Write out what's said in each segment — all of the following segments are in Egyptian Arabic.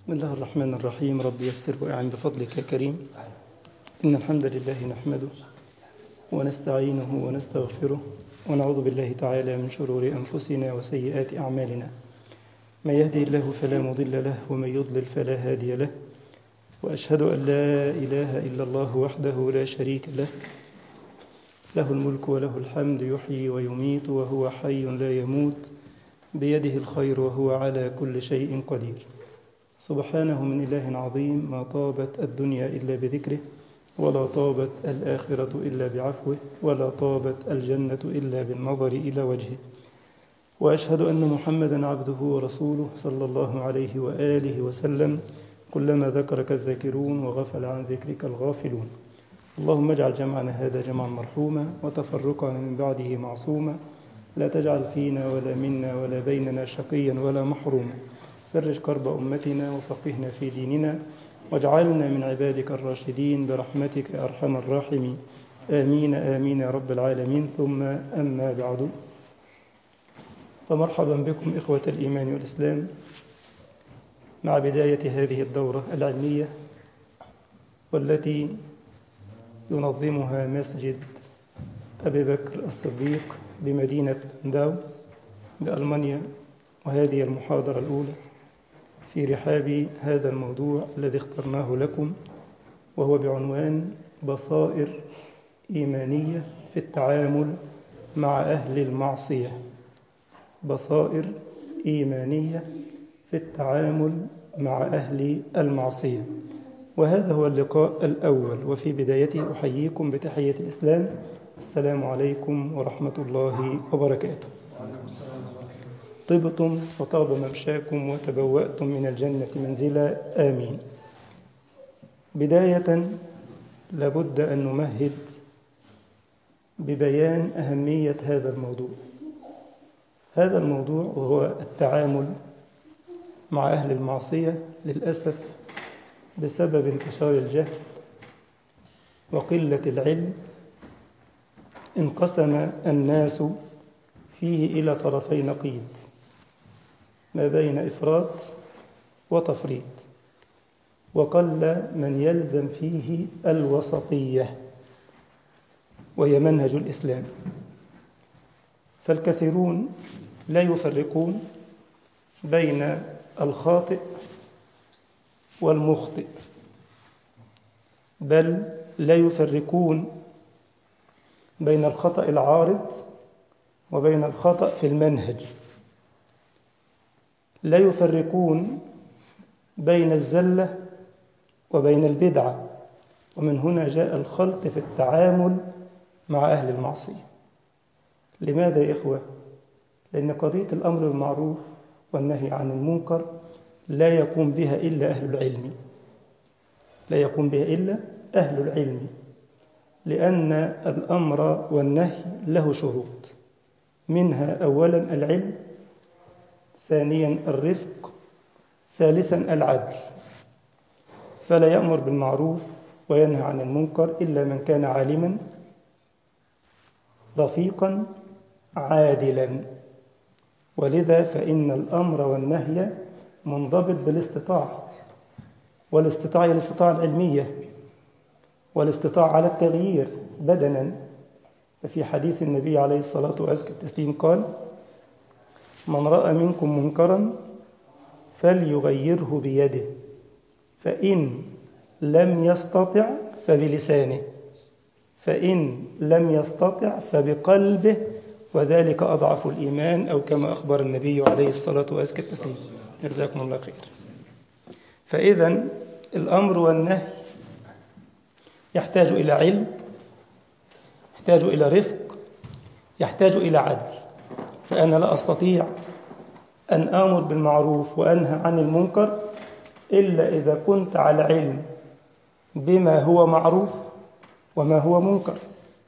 بسم الله الرحمن الرحيم رب يسر وأعن بفضلك يا كريم إن الحمد لله نحمده ونستعينه ونستغفره ونعوذ بالله تعالى من شرور أنفسنا وسيئات أعمالنا من يهدي الله فلا مضل له ومن يضلل فلا هادي له وأشهد أن لا إله إلا الله وحده لا شريك له له الملك وله الحمد يحيي ويميت وهو حي لا يموت بيده الخير وهو على كل شيء قدير سبحانه من إله عظيم ما طابت الدنيا إلا بذكره ولا طابت الآخرة إلا بعفوه ولا طابت الجنة إلا بالنظر إلى وجهه وأشهد أن محمدا عبده ورسوله صلى الله عليه وآله وسلم كلما ذكرك الذاكرون وغفل عن ذكرك الغافلون اللهم اجعل جمعنا هذا جمعا مرحوما وتفرقنا من بعده معصوما لا تجعل فينا ولا منا ولا بيننا شقيا ولا محروما فرج كرب أمتنا وفقهنا في ديننا واجعلنا من عبادك الراشدين برحمتك يا أرحم الراحمين آمين آمين يا رب العالمين ثم أما بعد فمرحبا بكم إخوة الإيمان والإسلام مع بداية هذه الدورة العلمية والتي ينظمها مسجد أبي بكر الصديق بمدينة داو بألمانيا وهذه المحاضرة الأولى في رحاب هذا الموضوع الذي اخترناه لكم وهو بعنوان بصائر إيمانية في التعامل مع أهل المعصية بصائر إيمانية في التعامل مع أهل المعصية وهذا هو اللقاء الأول وفي بدايته أحييكم بتحية الإسلام السلام عليكم ورحمة الله وبركاته طبتم وطاب ممشاكم وتبوأتم من الجنة منزلا آمين بداية لابد أن نمهد ببيان أهمية هذا الموضوع هذا الموضوع وهو التعامل مع أهل المعصية للأسف بسبب انتشار الجهل وقلة العلم انقسم الناس فيه إلى طرفي نقيض ما بين إفراط وتفريط وقل من يلزم فيه الوسطية وهي منهج الإسلام فالكثيرون لا يفرقون بين الخاطئ والمخطئ بل لا يفرقون بين الخطأ العارض وبين الخطأ في المنهج لا يفرقون بين الزلة وبين البدعة ومن هنا جاء الخلط في التعامل مع أهل المعصية لماذا يا إخوة؟ لأن قضية الأمر بالمعروف والنهي عن المنكر لا يقوم بها إلا أهل العلم لا يقوم بها إلا أهل العلم لأن الأمر والنهي له شروط منها أولا العلم ثانيا الرفق ثالثا العدل فلا يأمر بالمعروف وينهى عن المنكر إلا من كان عالما رفيقا عادلا ولذا فإن الأمر والنهي منضبط بالاستطاعة والاستطاعة هي الاستطاعة العلمية والاستطاعة على التغيير بدنا ففي حديث النبي عليه الصلاة وأزكى التسليم قال من رأى منكم منكرا فليغيره بيده فإن لم يستطع فبلسانه فإن لم يستطع فبقلبه وذلك أضعف الإيمان أو كما أخبر النبي عليه الصلاة وأزكى التسليم جزاكم الله خير فإذا الأمر والنهي يحتاج إلى علم يحتاج إلى رفق يحتاج إلى عدل فأنا لا أستطيع أن آمر بالمعروف وأنهى عن المنكر إلا إذا كنت على علم بما هو معروف وما هو منكر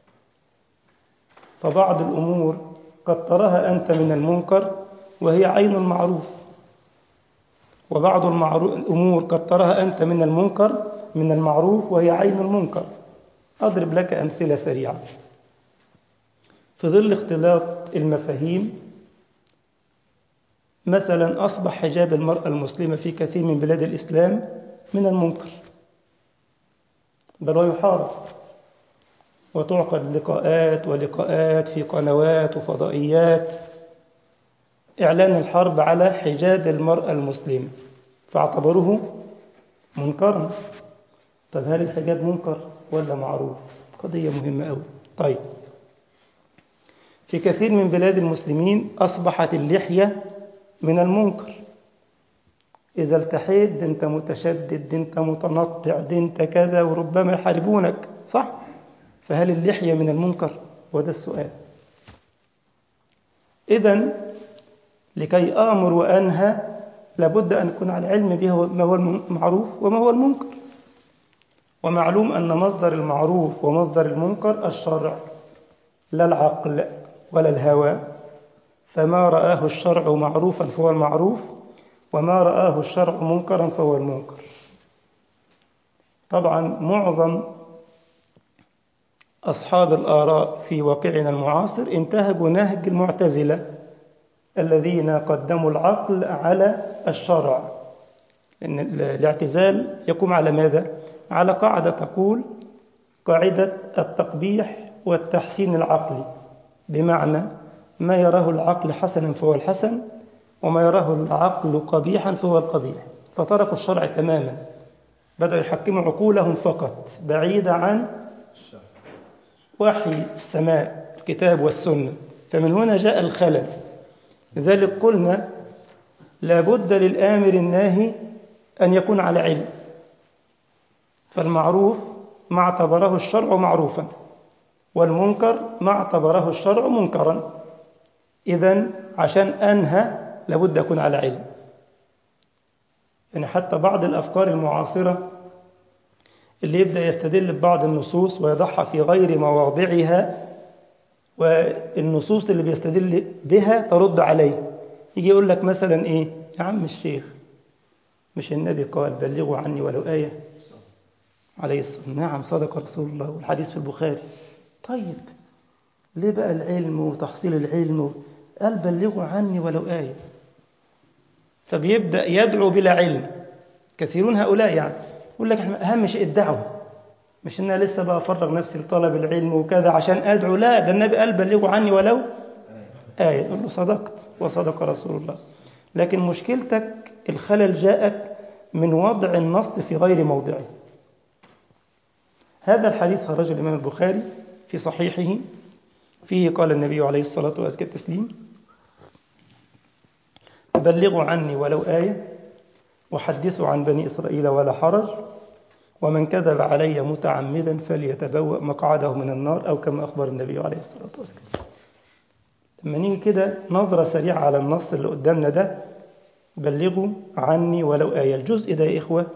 فبعض الأمور قد تراها أنت من المنكر وهي عين المعروف وبعض الأمور قد تراها أنت من المنكر من المعروف وهي عين المنكر أضرب لك أمثلة سريعة في ظل اختلاط المفاهيم مثلا أصبح حجاب المرأة المسلمة في كثير من بلاد الإسلام من المنكر بل ويحارب وتعقد لقاءات ولقاءات في قنوات وفضائيات إعلان الحرب على حجاب المرأة المسلمة فاعتبروه منكرا طب هل الحجاب منكر ولا معروف قضية مهمة أوي طيب في كثير من بلاد المسلمين أصبحت اللحية من المنكر إذا التحيت دي أنت متشدد دي أنت متنطع دي أنت كذا وربما يحاربونك صح؟ فهل اللحية من المنكر؟ وده السؤال إذا لكي آمر وأنهى لابد أن أكون على علم به ما هو المعروف وما هو المنكر ومعلوم أن مصدر المعروف ومصدر المنكر الشرع لا العقل ولا الهوى فما رآه الشرع معروفا فهو المعروف وما رآه الشرع منكرا فهو المنكر طبعا معظم أصحاب الآراء في واقعنا المعاصر انتهجوا نهج المعتزلة الذين قدموا العقل على الشرع لأن الاعتزال يقوم على ماذا؟ على قاعدة تقول قاعدة التقبيح والتحسين العقلي بمعنى ما يراه العقل حسنا فهو الحسن وما يراه العقل قبيحا فهو القبيح فتركوا الشرع تماما بدأوا يحكموا عقولهم فقط بعيدة عن وحي السماء الكتاب والسنة فمن هنا جاء الخلل لذلك قلنا لابد للآمر الناهي أن يكون على علم فالمعروف ما اعتبره الشرع معروفا والمنكر ما اعتبره الشرع منكرا إذا عشان أنهى لابد أكون على علم يعني حتى بعض الأفكار المعاصرة اللي يبدأ يستدل ببعض النصوص ويضعها في غير مواضعها والنصوص اللي بيستدل بها ترد عليه يجي يقول لك مثلا إيه يا عم الشيخ مش النبي قال بلغوا عني ولو آية عليه الصلاة نعم صدق رسول الله والحديث في البخاري طيب ليه بقى العلم وتحصيل العلم قال بلغوا عني ولو آية فبيبدأ يدعو بلا علم كثيرون هؤلاء يعني يقول لك أهم شيء الدعوة مش إن أنا لسه بقى أفرغ نفسي لطلب العلم وكذا عشان أدعو لا ده النبي قال بلغوا عني ولو آية يقول له صدقت وصدق رسول الله لكن مشكلتك الخلل جاءك من وضع النص في غير موضعه هذا الحديث خرج الإمام البخاري في صحيحه فيه قال النبي عليه الصلاة وأزكى التسليم بلغوا عني ولو آية وحدثوا عن بني إسرائيل ولا حرج ومن كذب علي متعمدا فليتبوأ مقعده من النار أو كما أخبر النبي عليه الصلاة والسلام لما نيجي كده نظرة سريعة على النص اللي قدامنا ده بلغوا عني ولو آية الجزء ده يا إخوة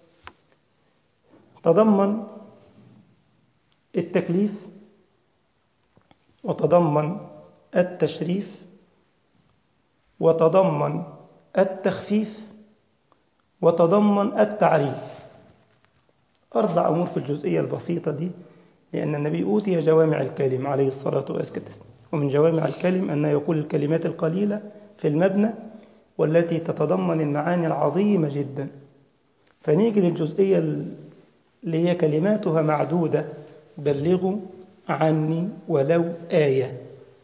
تضمن التكليف وتضمن التشريف وتضمن التخفيف وتضمن التعريف أربع أمور في الجزئية البسيطة دي لأن النبي أوتي جوامع الكلم عليه الصلاة والسلام ومن جوامع الكلم أن يقول الكلمات القليلة في المبنى والتي تتضمن المعاني العظيمة جدا فنيجي للجزئية اللي هي كلماتها معدودة بلغوا عني ولو آية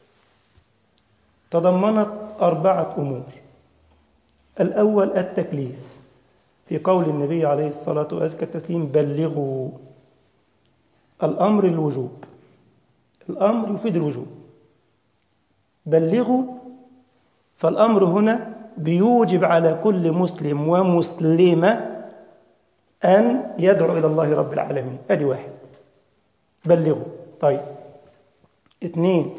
تضمنت أربعة أمور الأول التكليف في قول النبي عليه الصلاة وأزكى التسليم بلغوا الأمر الوجوب الأمر يفيد الوجوب بلغوا فالأمر هنا بيوجب على كل مسلم ومسلمة أن يدعو إلى الله رب العالمين أدي واحد بلغوا طيب اثنين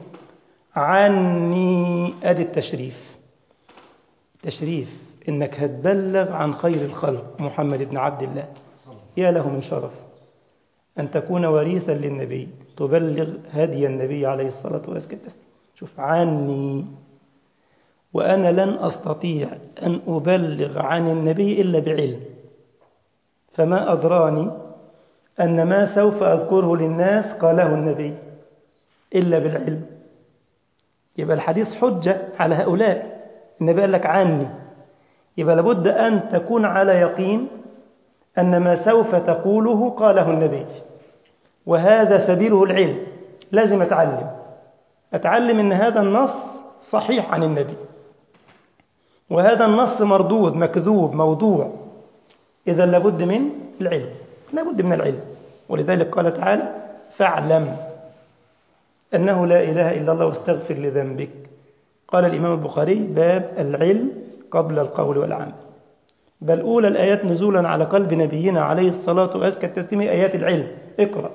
عني أدي التشريف تشريف إنك هتبلغ عن خير الخلق محمد بن عبد الله يا له من شرف أن تكون وريثا للنبي تبلغ هدي النبي عليه الصلاة والسلام شوف عني وأنا لن أستطيع أن أبلغ عن النبي إلا بعلم فما أدراني أن ما سوف أذكره للناس قاله النبي إلا بالعلم يبقى الحديث حجة على هؤلاء النبي قال لك عني يبقى لابد أن تكون على يقين أن ما سوف تقوله قاله النبي وهذا سبيله العلم لازم أتعلم أتعلم أن هذا النص صحيح عن النبي وهذا النص مردود مكذوب موضوع إذا لابد من العلم لابد من العلم ولذلك قال تعالى فاعلم أنه لا إله إلا الله واستغفر لذنبك قال الإمام البخاري باب العلم قبل القول والعمل بل أولى الآيات نزولا على قلب نبينا عليه الصلاة وأزكى التسليم آيات العلم اقرأ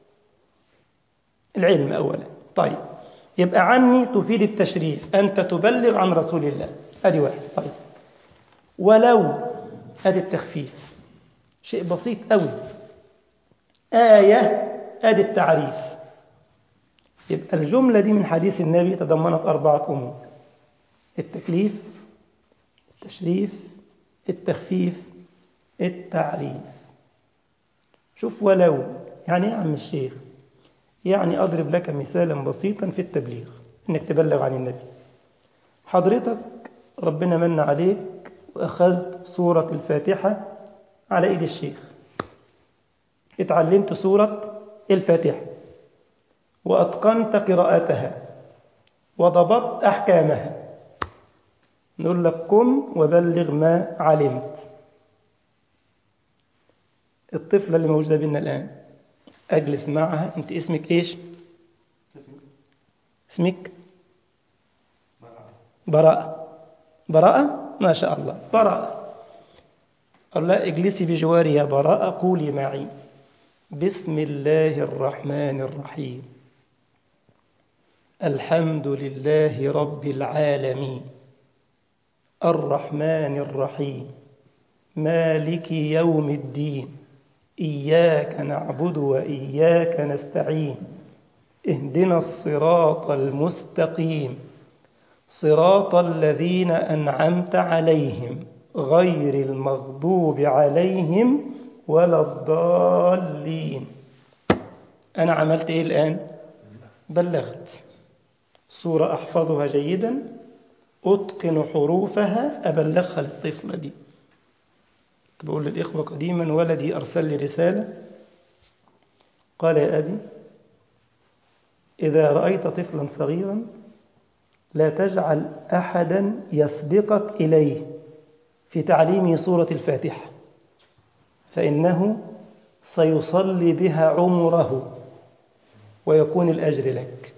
العلم أولا طيب يبقى عني تفيد التشريف أنت تبلغ عن رسول الله أدي واحد طيب ولو أدي التخفيف شيء بسيط أوي آية أدي التعريف يبقى الجملة دي من حديث النبي تضمنت أربعة أمور التكليف التشريف التخفيف التعريف شوف ولو يعني ايه يا عم الشيخ يعني أضرب لك مثالا بسيطا في التبليغ إنك تبلغ عن النبي حضرتك ربنا من عليك وأخذت سورة الفاتحة على إيد الشيخ اتعلمت سورة الفاتحة وأتقنت قراءتها وضبطت أحكامها نقول لك قم وبلغ ما علمت الطفلة اللي موجودة بينا الآن أجلس معها أنت اسمك إيش اسمك براءة براءة ما شاء الله براءة قال لا اجلسي بجواري يا براءة قولي معي بسم الله الرحمن الرحيم الحمد لله رب العالمين الرحمن الرحيم مالك يوم الدين إياك نعبد وإياك نستعين اهدنا الصراط المستقيم صراط الذين أنعمت عليهم غير المغضوب عليهم ولا الضالين أنا عملت إيه الآن؟ بلغت صورة أحفظها جيدا أتقن حروفها أبلغها للطفلة دي بقول للإخوة قديما ولدي أرسل لي رسالة قال يا أبي إذا رأيت طفلا صغيرا لا تجعل أحدا يسبقك إليه في تعليمه سورة الفاتحة فإنه سيصلي بها عمره ويكون الأجر لك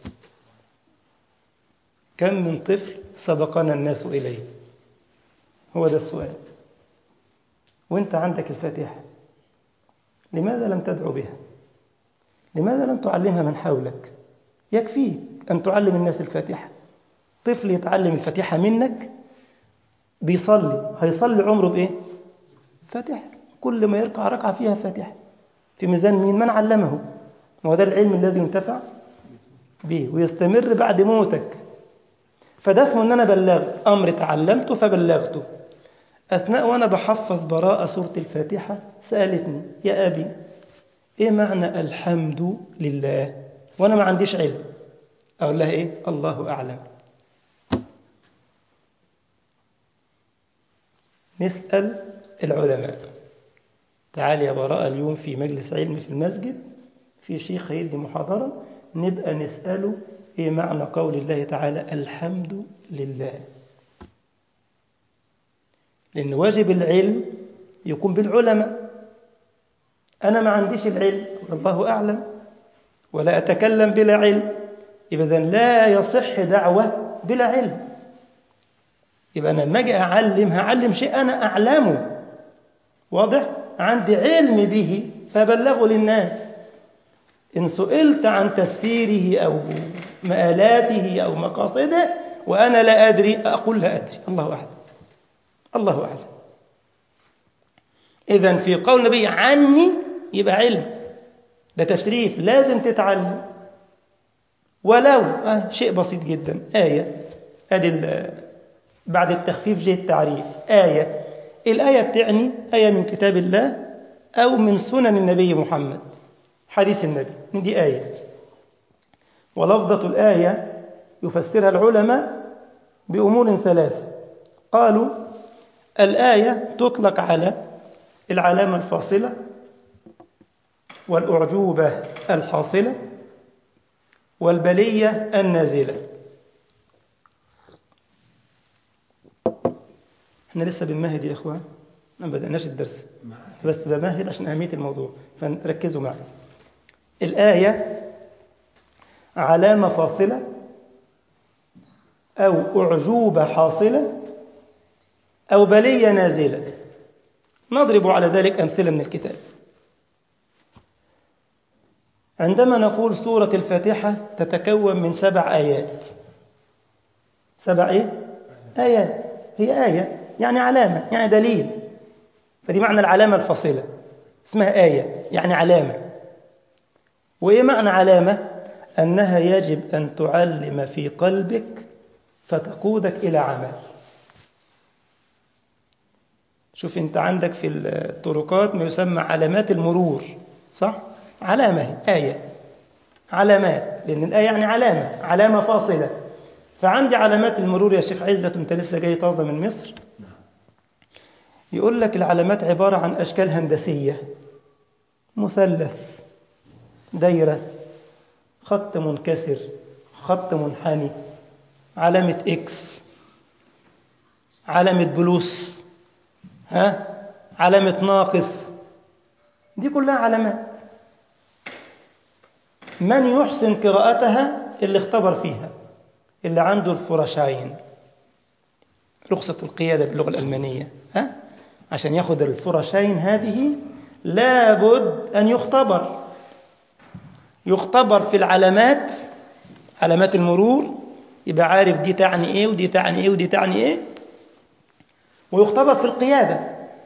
كم من طفل سبقنا الناس إليه هو ده السؤال وانت عندك الفاتحة لماذا لم تدعو بها لماذا لم تعلمها من حولك يكفيك أن تعلم الناس الفاتحة طفل يتعلم الفاتحة منك بيصلي هيصلي عمره بإيه فاتحة كل ما يركع ركعة فيها فاتحة في ميزان مين من علمه وهذا العلم الذي ينتفع به ويستمر بعد موتك فده اسمه ان انا بلغت امر تعلمته فبلغته اثناء وانا بحفظ براءه سوره الفاتحه سالتني يا ابي ايه معنى الحمد لله وانا ما عنديش علم اقول لها ايه الله اعلم نسال العلماء تعال يا براءه اليوم في مجلس علم في المسجد في شيخ هيدي محاضره نبقى نساله ايه معنى قول الله تعالى الحمد لله لأن واجب العلم يكون بالعلماء أنا ما عنديش العلم والله أعلم ولا أتكلم بلا علم إذا لا يصح دعوة بلا علم يبقى أنا لما أجي أعلم هعلم شيء أنا أعلمه واضح؟ عندي علم به فبلغه للناس إن سئلت عن تفسيره أو مآلاته أو مقاصده وأنا لا أدري أقول لا أدري الله أعلم الله أعلم إذا في قول النبي عني يبقى علم ده تشريف لازم تتعلم ولو آه شيء بسيط جدا آية أدي بعد التخفيف جه التعريف آية الآية بتعني آية من كتاب الله أو من سنن النبي محمد حديث النبي دي آية ولفظة الآية يفسرها العلماء بأمور ثلاثة قالوا الآية تطلق على العلامة الفاصلة والأعجوبة الحاصلة والبلية النازلة احنا لسه بنمهد يا اخوان ما بدأناش الدرس بس بمهد عشان أهمية الموضوع فركزوا معي الآية علامة فاصلة أو أعجوبة حاصلة أو بلية نازلة نضرب على ذلك أمثلة من الكتاب عندما نقول سورة الفاتحة تتكون من سبع آيات سبع إيه؟ آيات هي آية يعني علامة يعني دليل فدي معنى العلامة الفاصلة اسمها آية يعني علامة وإيه معنى علامة؟ أنها يجب أن تعلم في قلبك فتقودك إلى عمل شوف أنت عندك في الطرقات ما يسمى علامات المرور صح؟ علامة هي آية علامات لأن الآية يعني علامة علامة فاصلة فعندي علامات المرور يا شيخ عزة أنت لسه جاي طازة من مصر يقول لك العلامات عبارة عن أشكال هندسية مثلث دايرة خط منكسر خط منحني علامة إكس علامة بلوس ها علامة ناقص دي كلها علامات من يحسن قراءتها اللي اختبر فيها اللي عنده الفرشاين رخصة القيادة باللغة الألمانية ها عشان ياخد الفرشين هذه لابد أن يختبر يختبر في العلامات علامات المرور يبقى عارف دي تعني ايه ودي تعني ايه ودي تعني ايه ويختبر في القيادة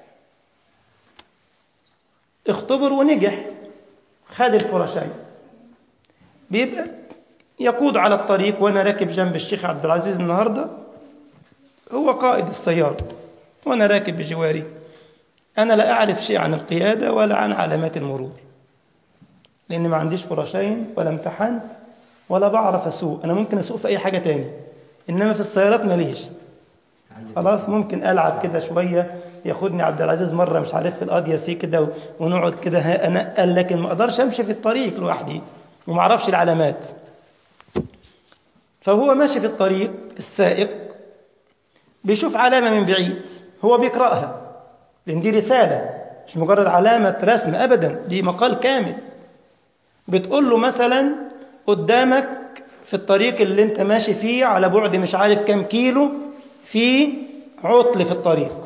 اختبر ونجح خد الفرشين بيبقى يقود على الطريق وانا راكب جنب الشيخ عبد العزيز النهارده هو قائد السيارة وانا راكب بجواري انا لا اعرف شيء عن القيادة ولا عن علامات المرور لان ما عنديش فراشين ولا امتحنت ولا بعرف اسوق انا ممكن اسوق في اي حاجة تاني انما في السيارات ماليش خلاص ممكن العب كده شويه ياخدني عبد العزيز مره مش عارف في القاضيه سي كده ونقعد كده انقل لكن ما اقدرش امشي في الطريق لوحدي وما اعرفش العلامات فهو ماشي في الطريق السائق بيشوف علامه من بعيد هو بيقراها لان دي رساله مش مجرد علامه رسم ابدا دي مقال كامل بتقول له مثلا قدامك في الطريق اللي انت ماشي فيه على بعد مش عارف كام كيلو في عطل في الطريق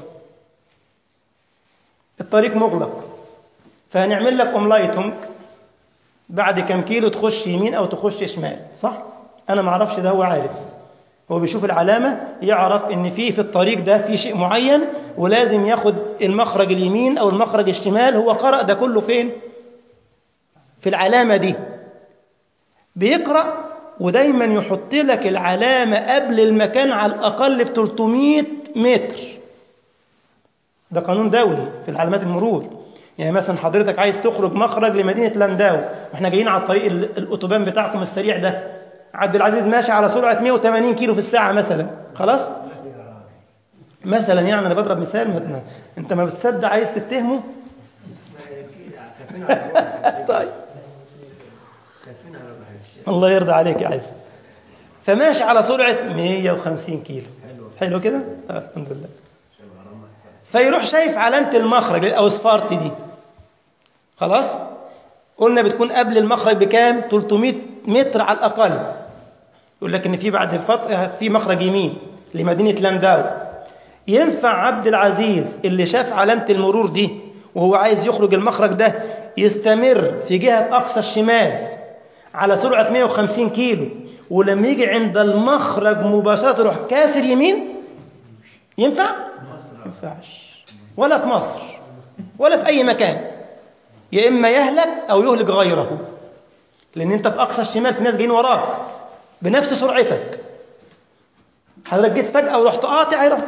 الطريق مغلق فهنعمل لك املايتنج بعد كام كيلو تخش يمين او تخش شمال صح انا ما اعرفش ده هو عارف هو بيشوف العلامة يعرف ان في في الطريق ده في شيء معين ولازم ياخد المخرج اليمين او المخرج الشمال هو قرأ ده كله فين في العلامة دي بيقرأ ودايما يحط لك العلامة قبل المكان على الأقل ب 300 متر ده قانون دولي في العلامات المرور يعني مثلا حضرتك عايز تخرج مخرج لمدينة لانداو واحنا جايين على الطريق الأوتوبان بتاعكم السريع ده عبد العزيز ماشي على سرعة 180 كيلو في الساعة مثلا خلاص مثلا يعني أنا بضرب مثال مثلا أنت ما بتصدق عايز تتهمه طيب الله يرضى عليك يا عز فماشي على سرعة 150 كيلو حلو كده آه الحمد لله فيروح شايف علامة المخرج الأوسفارت دي خلاص قلنا بتكون قبل المخرج بكام 300 متر على الأقل يقول لك إن في بعد الفترة في مخرج يمين لمدينة لانداو ينفع عبد العزيز اللي شاف علامة المرور دي وهو عايز يخرج المخرج ده يستمر في جهة أقصى الشمال على سرعة 150 كيلو ولما يجي عند المخرج مباشرة يروح كاسر يمين ينفع؟ ينفعش ولا في مصر ولا في أي مكان يا إما يهلك أو يهلك غيره لأن أنت في أقصى الشمال في ناس جايين وراك بنفس سرعتك حضرتك جيت فجأة ورحت قاطع يروح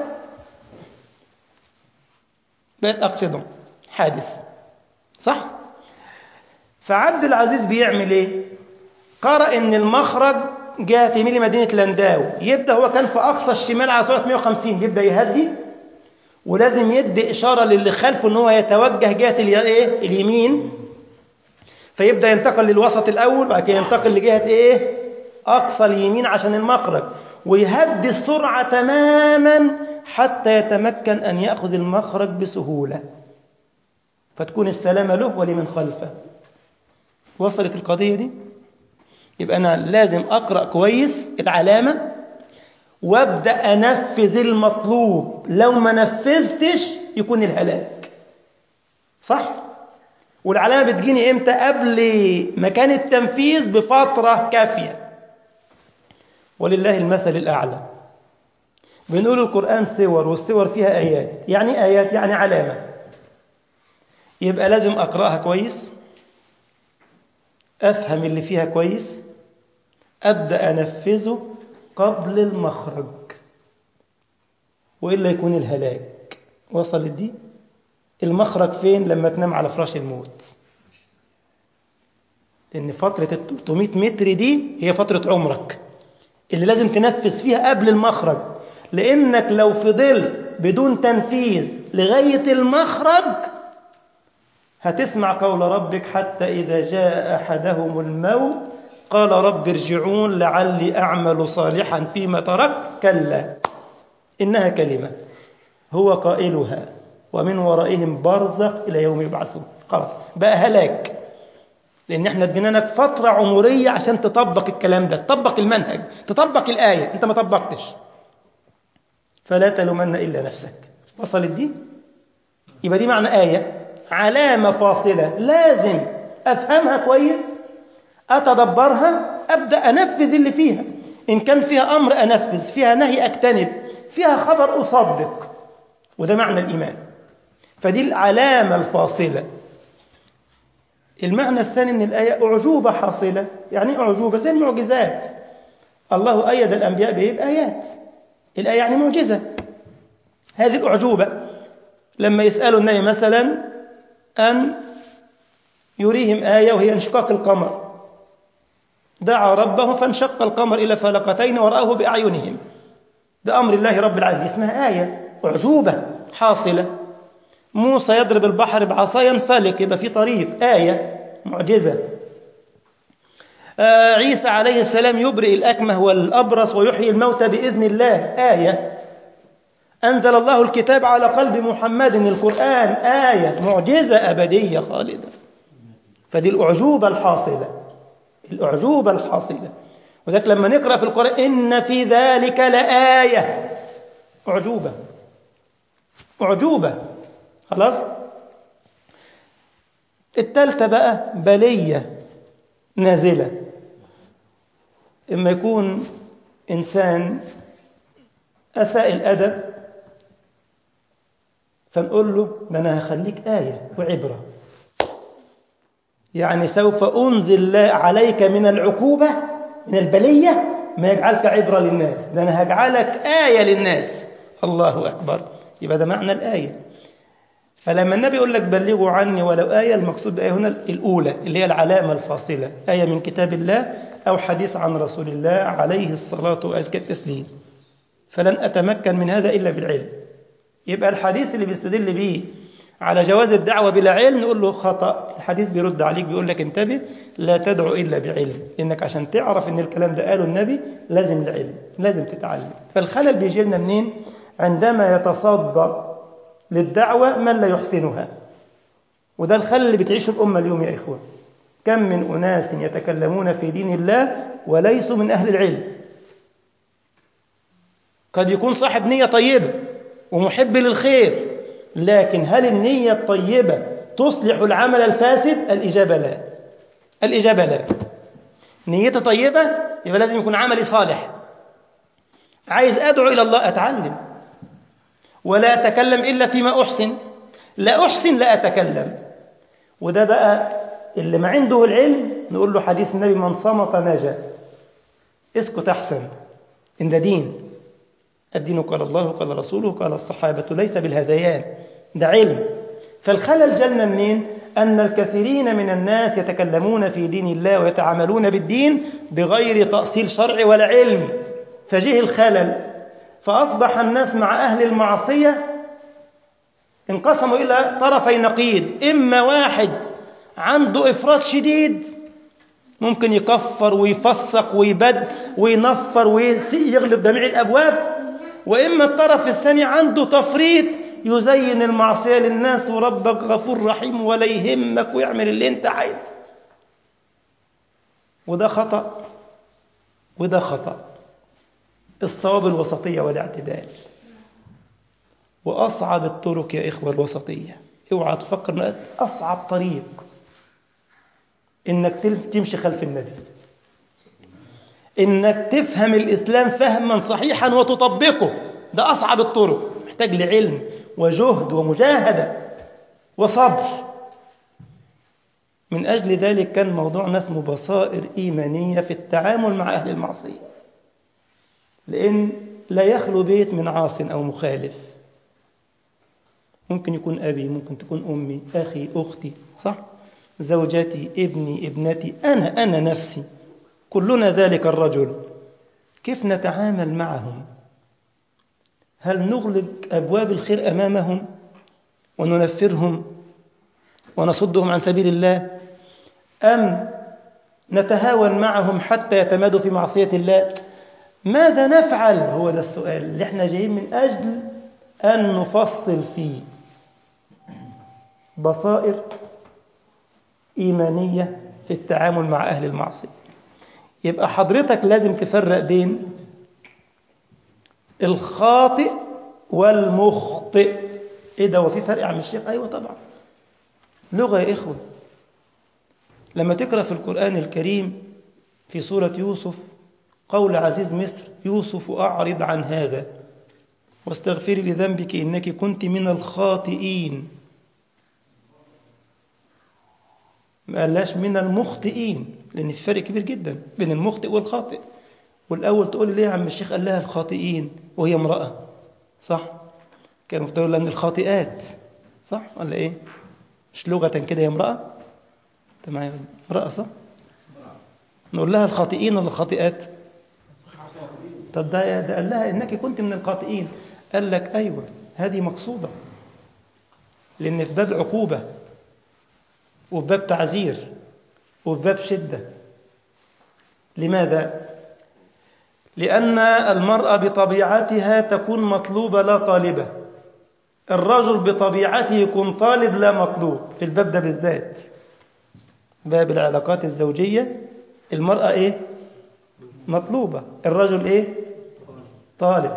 بقت أقصدهم حادث صح؟ فعبد العزيز بيعمل ايه؟ قرأ ان المخرج جهة يمين لمدينة لنداو يبدأ هو كان في أقصى الشمال على سرعة 150 يبدأ يهدي ولازم يدي إشارة للي خلفه إن هو يتوجه جهة الي- إيه؟ اليمين فيبدأ ينتقل للوسط الأول بعد كده ينتقل لجهة إيه؟ أقصى اليمين عشان المخرج ويهدي السرعة تماما حتى يتمكن أن يأخذ المخرج بسهولة فتكون السلامة له ولمن خلفه وصلت القضية دي؟ يبقى أنا لازم أقرأ كويس العلامة وابدأ أنفذ المطلوب لو ما نفذتش يكون الهلاك صح؟ والعلامة بتجيني إمتى؟ قبل مكان التنفيذ بفترة كافية ولله المثل الأعلى بنقول القرآن سور والسور فيها آيات يعني آيات يعني علامة يبقى لازم أقرأها كويس أفهم اللي فيها كويس أبدأ أنفذه قبل المخرج وإلا يكون الهلاك وصلت دي المخرج فين لما تنام على فراش الموت لأن فترة ال 300 متر دي هي فترة عمرك اللي لازم تنفذ فيها قبل المخرج لأنك لو فضلت بدون تنفيذ لغاية المخرج هتسمع قول ربك حتى إذا جاء أحدهم الموت قال رب ارجعون لعلي أعمل صالحا فيما تركت كلا إنها كلمة هو قائلها ومن ورائهم برزخ إلى يوم يبعثون خلاص بقى هلاك لأن احنا ادينا لك فترة عمرية عشان تطبق الكلام ده تطبق المنهج تطبق الآية أنت ما طبقتش فلا تلومن إلا نفسك وصلت دي يبقى دي معنى آية علامة فاصلة لازم أفهمها كويس أتدبرها أبدأ أنفذ اللي فيها إن كان فيها أمر أنفذ فيها نهي أجتنب فيها خبر أصدق وده معنى الإيمان فدي العلامة الفاصلة المعنى الثاني من الآية أعجوبة حاصلة يعني أعجوبة زي المعجزات الله أيد الأنبياء به بآيات الآية يعني معجزة هذه الأعجوبة لما يسألوا النبي مثلا أن يريهم آية وهي انشقاق القمر دعا ربه فانشق القمر إلى فلقتين ورآه بأعينهم بأمر الله رب العالمين اسمها آية أعجوبة حاصلة موسى يضرب البحر بعصا ينفلق يبقى في طريق آية معجزة آه عيسى عليه السلام يبرئ الأكمه والأبرص ويحيي الموتى بإذن الله آية أنزل الله الكتاب على قلب محمد القرآن آية معجزة أبدية خالدة فدي الأعجوبة الحاصلة الأعجوبة الحاصلة وذلك لما نقرأ في القرآن إن في ذلك لآية أعجوبة أعجوبة خلاص التالتة بقى بلية نازلة إما يكون إنسان أساء الأدب فنقول له ده أنا هخليك آية وعبرة يعني سوف أنزل عليك من العقوبة من البلية ما يجعلك عبرة للناس ده أنا هجعلك آية للناس الله أكبر يبقى ده معنى الآية فلما النبي يقول لك بلغوا عني ولو آية المقصود بآية هنا الأولى اللي هي العلامة الفاصلة آية من كتاب الله أو حديث عن رسول الله عليه الصلاة وأزكى التسليم فلن أتمكن من هذا إلا بالعلم يبقى الحديث اللي بيستدل به على جواز الدعوة بلا علم نقول له خطأ الحديث بيرد عليك بيقول لك انتبه لا تدعو إلا بعلم إنك عشان تعرف إن الكلام ده قاله النبي لازم العلم لازم تتعلم فالخلل بيجي لنا منين عندما يتصدر للدعوة من لا يحسنها وده الخلل اللي بتعيشه الأمة اليوم يا إخوة كم من أناس يتكلمون في دين الله وليسوا من أهل العلم قد يكون صاحب نية طيبة ومحب للخير لكن هل النية الطيبة تصلح العمل الفاسد؟ الإجابة لا الإجابة لا نيتي طيبة يبقى لازم يكون عملي صالح عايز أدعو إلى الله أتعلم ولا أتكلم إلا فيما أحسن لا أحسن لا أتكلم وده بقى اللي ما عنده العلم نقول له حديث النبي من صمت نجا اسكت أحسن إن ده دين الدين قال الله قال رسوله قال الصحابة ليس بالهذيان ده علم فالخلل جالنا منين أن الكثيرين من الناس يتكلمون في دين الله ويتعاملون بالدين بغير تأصيل شرعي ولا علم فجه الخلل فأصبح الناس مع أهل المعصية انقسموا إلى طرفي نقيض إما واحد عنده إفراط شديد ممكن يكفر ويفسق ويبد وينفر ويغلب جميع الأبواب وإما الطرف الثاني عنده تفريط يزين المعصية للناس وربك غفور رحيم ولا يهمك ويعمل اللي انت عايزه وده خطأ وده خطأ الصواب الوسطية والاعتدال وأصعب الطرق يا إخوة الوسطية اوعى تفكر ان أصعب طريق إنك تمشي خلف النبي إنك تفهم الإسلام فهما صحيحا وتطبقه ده أصعب الطرق محتاج لعلم وجهد ومجاهدة وصبر من أجل ذلك كان موضوعنا اسمه بصائر إيمانية في التعامل مع أهل المعصية لأن لا يخلو بيت من عاص أو مخالف ممكن يكون أبي ممكن تكون أمي أخي أختي صح زوجتي ابني ابنتي أنا أنا نفسي كلنا ذلك الرجل كيف نتعامل معهم هل نغلق أبواب الخير أمامهم وننفرهم ونصدهم عن سبيل الله أم نتهاون معهم حتى يتمادوا في معصية الله ماذا نفعل هو ده السؤال اللي احنا جايين من أجل أن نفصل فيه بصائر إيمانية في التعامل مع أهل المعصية يبقى حضرتك لازم تفرق بين الخاطئ والمخطئ ايه ده هو في فرق عن الشيخ ايوه طبعا لغه يا اخوه لما تقرا في القران الكريم في سوره يوسف قول عزيز مصر يوسف اعرض عن هذا واستغفري لذنبك انك كنت من الخاطئين ما قالهاش من المخطئين لان في فرق كبير جدا بين المخطئ والخاطئ والاول تقول لي ليه يا عم الشيخ قال لها الخاطئين وهي امراه صح كان المفترض لان الخاطئات صح ولا ايه مش لغه كده هي امراه انت معايا امراه صح نقول لها الخاطئين ولا الخاطئات طب ده ده قال لها انك كنت من الخاطئين قال لك ايوه هذه مقصوده لان في باب عقوبه وفي باب تعزير وفي باب شده لماذا لأن المرأة بطبيعتها تكون مطلوبة لا طالبة الرجل بطبيعته يكون طالب لا مطلوب في الباب ده بالذات باب العلاقات الزوجية المرأة إيه؟ مطلوبة الرجل إيه؟ طالب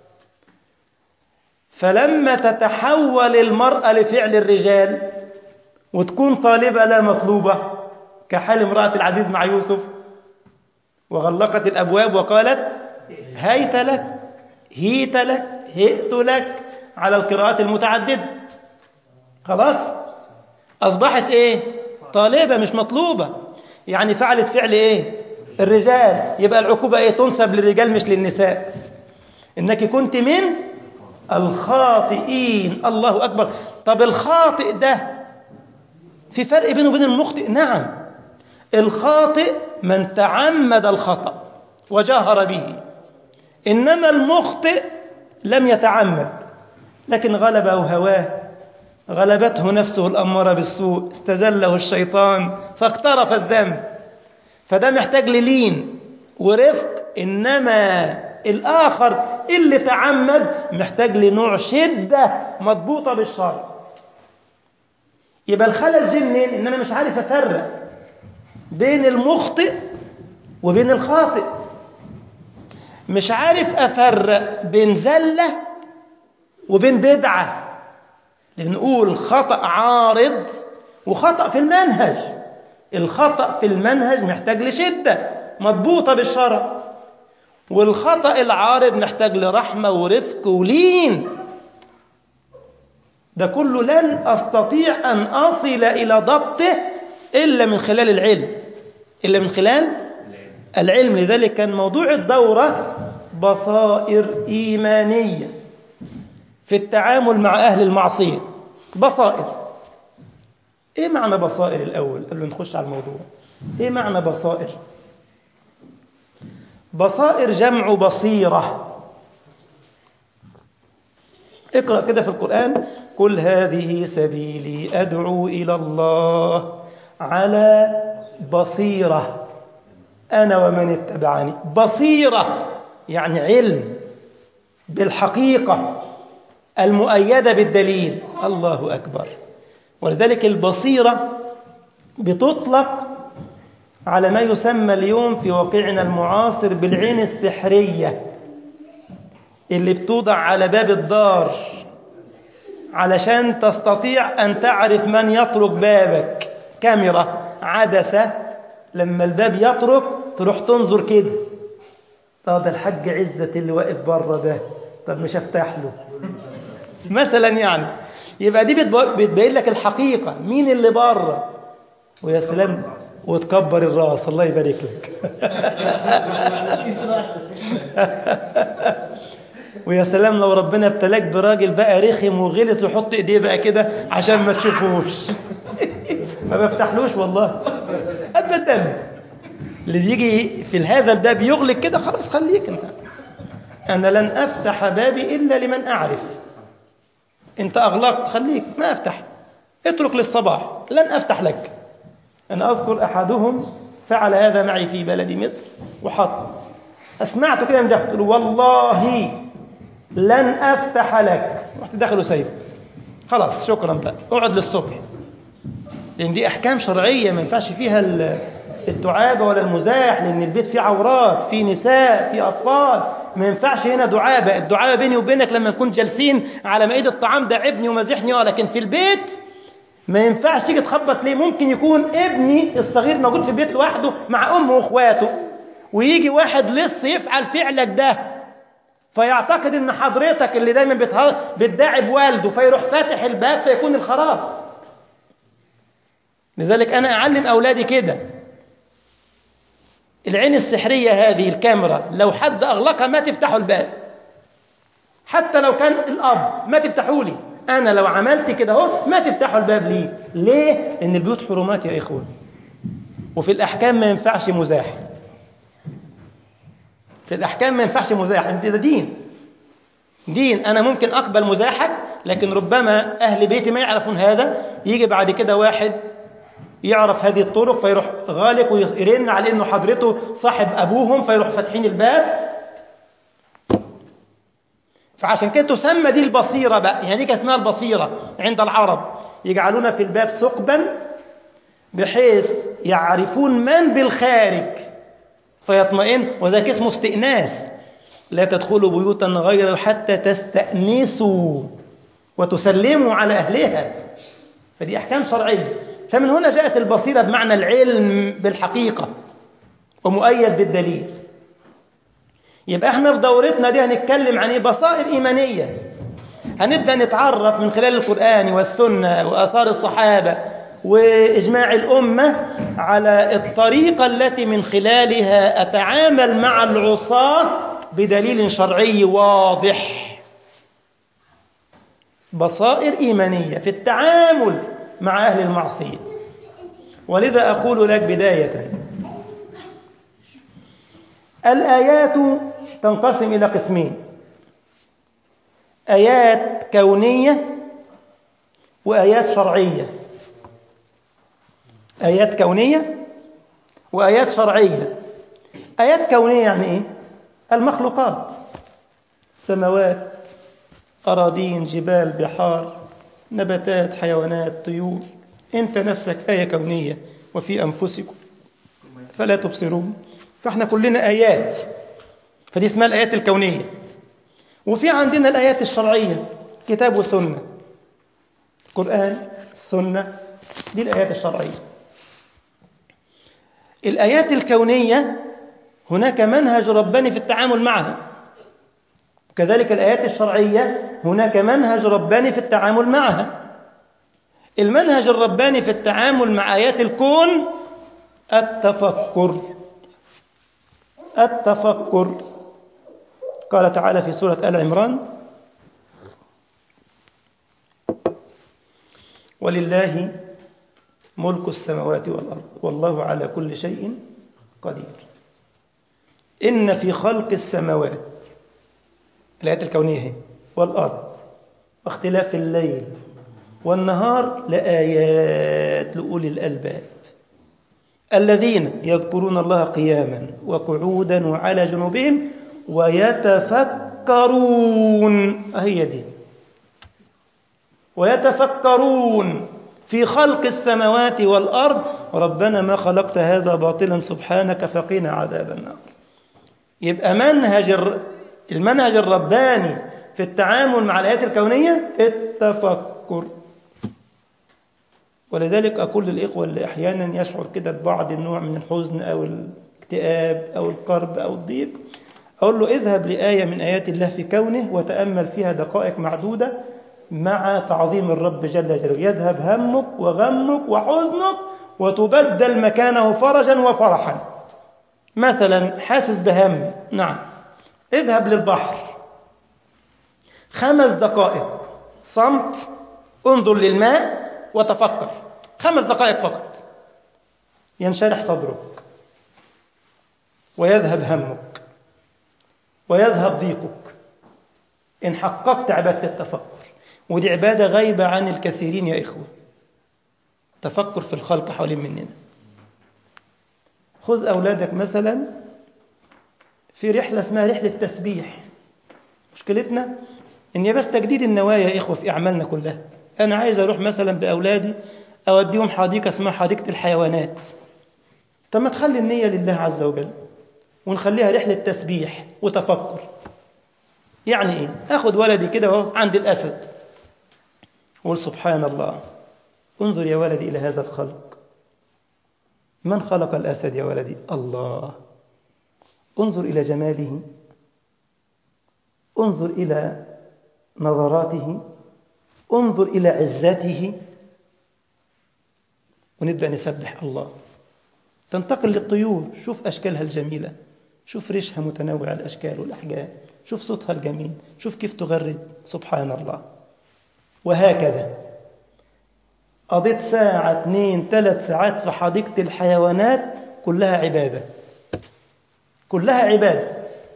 فلما تتحول المرأة لفعل الرجال وتكون طالبة لا مطلوبة كحال امرأة العزيز مع يوسف وغلقت الأبواب وقالت هيت لك هيت لك هئت لك على القراءات المتعددة خلاص أصبحت إيه طالبة مش مطلوبة يعني فعلت فعل إيه الرجال يبقى العقوبة إيه تنسب للرجال مش للنساء إنك كنت من الخاطئين الله أكبر طب الخاطئ ده في فرق بينه وبين المخطئ نعم الخاطئ من تعمد الخطأ وجاهر به إنما المخطئ لم يتعمد لكن غلبه هواه غلبته نفسه الأمارة بالسوء استزله الشيطان فاقترف الذنب فده محتاج للين ورفق إنما الآخر اللي تعمد محتاج لنوع شدة مضبوطة بالشرع يبقى الخلل جه منين؟ إن أنا مش عارف أفرق بين المخطئ وبين الخاطئ مش عارف أفرق بين زلة وبين بدعة بنقول خطأ عارض وخطأ في المنهج الخطأ في المنهج محتاج لشدة مضبوطة بالشرع والخطأ العارض محتاج لرحمة ورفق ولين ده كله لن أستطيع أن أصل إلى ضبطه إلا من خلال العلم إلا من خلال العلم لذلك كان موضوع الدورة بصائر إيمانية في التعامل مع أهل المعصية بصائر إيه معنى بصائر الأول قبل نخش على الموضوع إيه معنى بصائر بصائر جمع بصيرة اقرأ كده في القرآن قل هذه سبيلي أدعو إلى الله على بصيرة أنا ومن اتبعني بصيرة يعني علم بالحقيقة المؤيدة بالدليل الله أكبر ولذلك البصيرة بتطلق على ما يسمى اليوم في واقعنا المعاصر بالعين السحرية اللي بتوضع على باب الدار علشان تستطيع أن تعرف من يطرق بابك كاميرا عدسة لما الباب يطرق تروح تنظر كده طب ده الحاج عزة اللي واقف بره ده طب مش افتح له مثلا يعني يبقى دي بتبين لك الحقيقة مين اللي بره ويا سلام وتكبر الراس الله يبارك لك ويا سلام لو ربنا ابتلاك براجل بقى رخم وغلس ويحط ايديه بقى كده عشان ما تشوفوش ما بفتحلوش والله ابدا اللي بيجي في هذا الباب يغلق كده خلاص خليك انت انا لن افتح بابي الا لمن اعرف انت اغلقت خليك ما افتح اترك للصباح لن افتح لك انا اذكر احدهم فعل هذا معي في بلد مصر وحط اسمعته كده من داخل والله لن افتح لك رحت داخل وسايبه خلاص شكرا بقى اقعد للصبح لان دي احكام شرعيه ما ينفعش فيها الدعابه ولا المزاح لان البيت فيه عورات فيه نساء فيه اطفال ما ينفعش هنا دعابه الدعابه بيني وبينك لما نكون جالسين على مائده الطعام داعبني ومازحني ولكن في البيت ما ينفعش تيجي تخبط ليه ممكن يكون ابني الصغير موجود في البيت لوحده مع امه واخواته ويجي واحد لص يفعل فعلك ده فيعتقد ان حضرتك اللي دايما بتداعب والده فيروح فاتح الباب فيكون الخراب لذلك انا اعلم اولادي كده العين السحريه هذه الكاميرا لو حد اغلقها ما تفتحوا الباب حتى لو كان الاب ما تفتحوا لي انا لو عملت كده اهو ما تفتحوا الباب ليه ليه ان البيوت حرمات يا اخوه وفي الاحكام ما ينفعش مزاح في الأحكام ما ينفعش مزاح ده دين دين أنا ممكن أقبل مزاحك لكن ربما أهل بيتي ما يعرفون هذا يجي بعد كده واحد يعرف هذه الطرق فيروح غالق ويرن على انه حضرته صاحب ابوهم فيروح فاتحين الباب فعشان كده تسمى دي البصيره بقى يعني دي اسمها البصيره عند العرب يجعلون في الباب ثقبا بحيث يعرفون من بالخارج فيطمئن وذاك اسمه استئناس لا تدخلوا بيوتا غير حتى تستأنسوا وتسلموا على أهلها فدي أحكام شرعية فمن هنا جاءت البصيرة بمعنى العلم بالحقيقة ومؤيد بالدليل يبقى احنا في دورتنا دي هنتكلم عن ايه بصائر إيمانية هنبدأ نتعرف من خلال القرآن والسنة وآثار الصحابة وإجماع الأمة على الطريقة التي من خلالها أتعامل مع العصاة بدليل شرعي واضح بصائر إيمانية في التعامل مع أهل المعصية ولذا أقول لك بداية الآيات تنقسم إلى قسمين آيات كونية وآيات شرعية آيات كونية وآيات شرعية آيات كونية يعني إيه؟ المخلوقات سماوات أراضين جبال بحار نباتات حيوانات طيور أنت نفسك آية كونية وفي أنفسكم فلا تبصرون فإحنا كلنا آيات فدي اسمها الآيات الكونية وفي عندنا الآيات الشرعية كتاب وسنة القرآن السنة دي الآيات الشرعية الآيات الكونية هناك منهج رباني في التعامل معها كذلك الآيات الشرعية هناك منهج رباني في التعامل معها المنهج الرباني في التعامل مع آيات الكون التفكر التفكر قال تعالى في سورة آل عمران ولله ملك السماوات والأرض والله على كل شيء قدير إن في خلق السماوات الآيات الكونية هي والأرض واختلاف الليل والنهار لآيات لأولي الألباب الذين يذكرون الله قياما وقعودا وعلى جنوبهم ويتفكرون هي دي ويتفكرون في خلق السماوات والأرض ربنا ما خلقت هذا باطلا سبحانك فقنا عذاب النار يبقى منهج المنهج الرباني في التعامل مع الآيات الكونية التفكر ولذلك أقول للإخوة اللي أحيانا يشعر كده ببعض النوع من الحزن أو الاكتئاب أو الكرب أو الضيق أقول له اذهب لآية من آيات الله في كونه وتأمل فيها دقائق معدودة مع تعظيم الرب جل جلاله يذهب همك وغمك وحزنك وتبدل مكانه فرجا وفرحا مثلا حاسس بهم نعم اذهب للبحر خمس دقائق صمت انظر للماء وتفكر خمس دقائق فقط ينشرح صدرك ويذهب همك ويذهب ضيقك إن حققت عبادة التفكر ودي عبادة غايبة عن الكثيرين يا إخوة تفكر في الخلق حوالين مننا خذ أولادك مثلا في رحلة اسمها رحلة تسبيح مشكلتنا إن بس تجديد النوايا يا إخوة في أعمالنا كلها أنا عايز أروح مثلا بأولادي أوديهم حديقة اسمها حديقة الحيوانات طب ما تخلي النية لله عز وجل ونخليها رحلة تسبيح وتفكر يعني إيه؟ أخذ ولدي كده وهو عند الأسد قول سبحان الله انظر يا ولدي إلى هذا الخلق من خلق الأسد يا ولدي الله انظر إلى جماله انظر إلى نظراته انظر إلى عزته ونبدأ نسبح الله تنتقل للطيور شوف أشكالها الجميلة شوف ريشها متنوع الأشكال والأحجام شوف صوتها الجميل شوف كيف تغرد سبحان الله وهكذا قضيت ساعة اثنين ثلاث ساعات في حديقة الحيوانات كلها عبادة كلها عبادة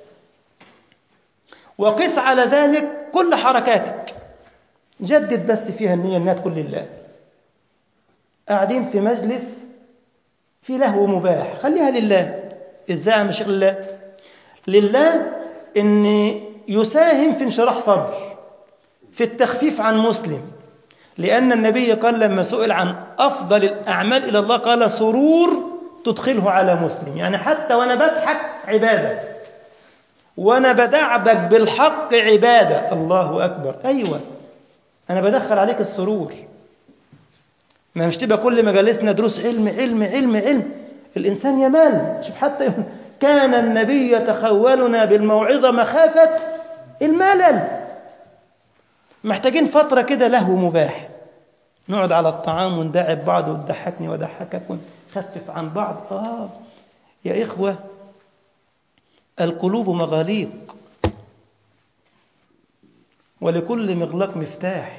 وقس على ذلك كل حركاتك جدد بس فيها النية انها تكون لله قاعدين في مجلس في لهو مباح خليها لله ازاي مش لله لله ان يساهم في انشراح صدر في التخفيف عن مسلم لأن النبي قال لما سئل عن أفضل الأعمال إلى الله قال سرور تدخله على مسلم يعني حتى وأنا بضحك عبادة وأنا بدعبك بالحق عبادة الله أكبر أيوة أنا بدخل عليك السرور ما مش تبقى كل مجالسنا دروس علم علم علم علم الإنسان يمل شوف حتى كان النبي يتخولنا بالموعظة مخافة الملل محتاجين فترة كده لهو مباح نقعد على الطعام وندعب بعض وتضحكني وضحكك ونخفف عن بعض آه يا إخوة القلوب مغاليق ولكل مغلق مفتاح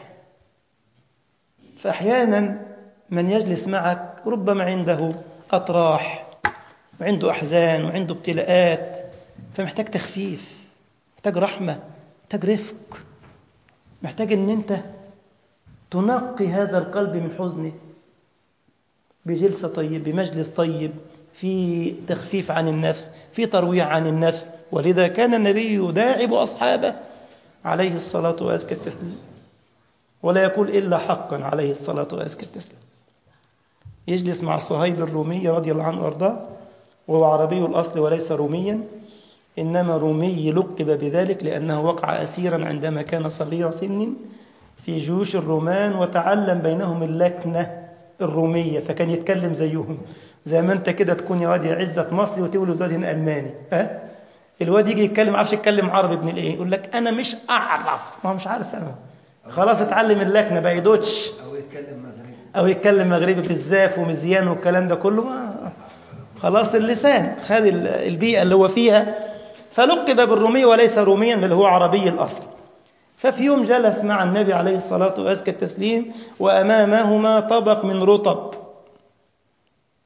فأحيانا من يجلس معك ربما عنده أطراح وعنده أحزان وعنده ابتلاءات فمحتاج تخفيف محتاج رحمة محتاج رفق محتاج ان انت تنقي هذا القلب من حزنه بجلسة طيب بمجلس طيب في تخفيف عن النفس في ترويع عن النفس ولذا كان النبي يداعب أصحابه عليه الصلاة وأزكى التسليم ولا يقول إلا حقا عليه الصلاة وأزكى التسليم يجلس مع صهيب الرومي رضي الله عنه وارضاه وهو عربي الأصل وليس روميا إنما رومي لقب بذلك لأنه وقع أسيرا عندما كان صغير سن في جيوش الرومان وتعلم بينهم اللكنة الرومية فكان يتكلم زيهم زي ما أنت كده تكون يا واد يا عزة مصري وتولد واد هنا ألماني أه؟ الواد يجي يتكلم ما عارفش يتكلم عربي ابن الايه يقول لك انا مش اعرف ما هو مش عارف انا خلاص اتعلم اللكنه بقى يدوتش او يتكلم مغربي او يتكلم مغربي بالزاف ومزيان والكلام ده كله ما خلاص اللسان خد البيئه اللي هو فيها فلقب بالرومي وليس روميا بل هو عربي الاصل ففي يوم جلس مع النبي عليه الصلاه وازكى التسليم وامامهما طبق من رطب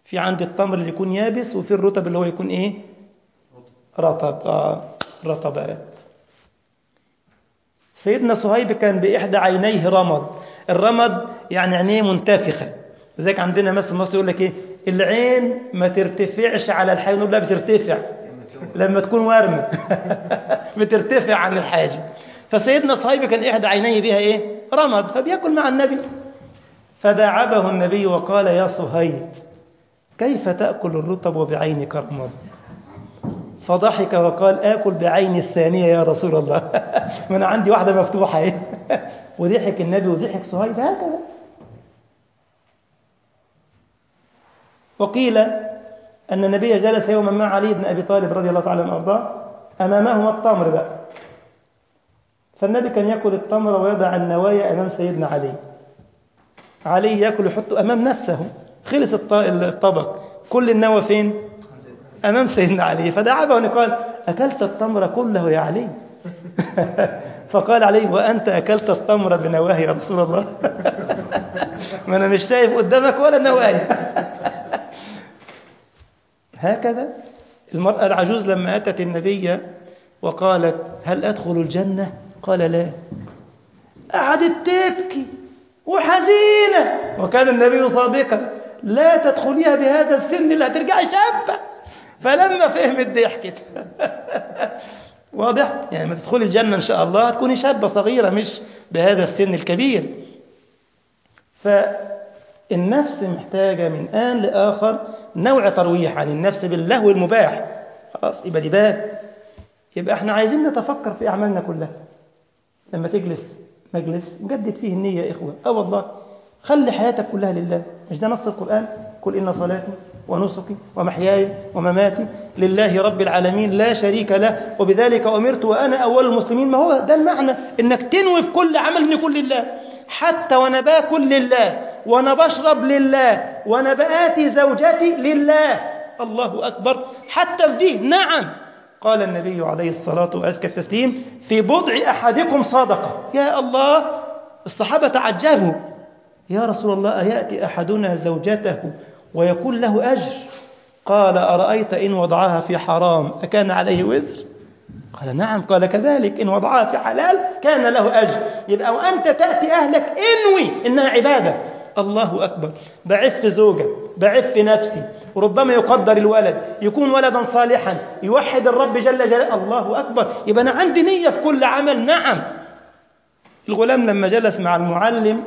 في عندي التمر اللي يكون يابس وفي الرطب اللي هو يكون ايه رطب آه رطبات سيدنا صهيب كان بإحدى عينيه رمد الرمد يعني عينيه منتفخة لذلك عندنا مثل مصر يقول لك ايه العين ما ترتفعش على الحاجة نقول لا بترتفع لما تكون وارمة بترتفع عن الحاجة فسيدنا صهيب كان إحدى عينيه بها ايه رمد فبيأكل مع النبي فداعبه النبي وقال يا صهيب كيف تأكل الرطب وبعينك رمد فضحك وقال آكل بعيني الثانية يا رسول الله ما أنا عندي واحدة مفتوحة ايه وضحك النبي وضحك صهيب هكذا وقيل أن النبي جلس يوما مع علي بن أبي طالب رضي الله تعالى عنه وأرضاه أمامهما التمر بقى فالنبي كان يأكل التمر ويضع النوايا أمام سيدنا علي علي يأكل يحطه أمام نفسه خلص الطبق كل النوى فين أمام سيدنا علي فدعبه قال أكلت التمر كله يا علي فقال علي وأنت أكلت التمر بنواه يا رسول الله ما أنا مش شايف قدامك ولا نوايا هكذا المرأة العجوز لما أتت النبي وقالت هل أدخل الجنة قال لا قعدت تبكي وحزينة وكان النبي صادقا لا تدخليها بهذا السن لا ترجعي شابة فلما فهمت ضحكت واضح يعني ما تدخلي الجنة إن شاء الله تكوني شابة صغيرة مش بهذا السن الكبير فالنفس محتاجة من آن لآخر نوع ترويح عن النفس باللهو المباح خلاص يبقى دي باب يبقى احنا عايزين نتفكر في أعمالنا كلها لما تجلس مجلس جدد فيه النية يا إخوة أه والله خلي حياتك كلها لله مش ده نص القرآن قل إن صلاتي ونسكي ومحياي ومماتي لله رب العالمين لا شريك له وبذلك أمرت وأنا أول المسلمين ما هو ده المعنى إنك تنوي في كل عمل أن يكون لله حتى وأنا باكل لله وأنا بشرب لله وأنا بآتي زوجتي لله الله أكبر حتى في دي نعم قال النبي عليه الصلاة وأزكى التسليم في بضع أحدكم صدقة يا الله الصحابة تعجبوا يا رسول الله أيأتي أحدنا زوجته ويكون له أجر قال أرأيت إن وضعها في حرام أكان عليه وزر قال نعم قال كذلك إن وضعها في حلال كان له أجر يبقى وأنت تأتي أهلك انوي إنها عبادة الله أكبر بعف زوجة بعف نفسي وربما يقدر الولد يكون ولدا صالحا يوحد الرب جل جلاله الله أكبر يبقى أنا عندي نية في كل عمل نعم الغلام لما جلس مع المعلم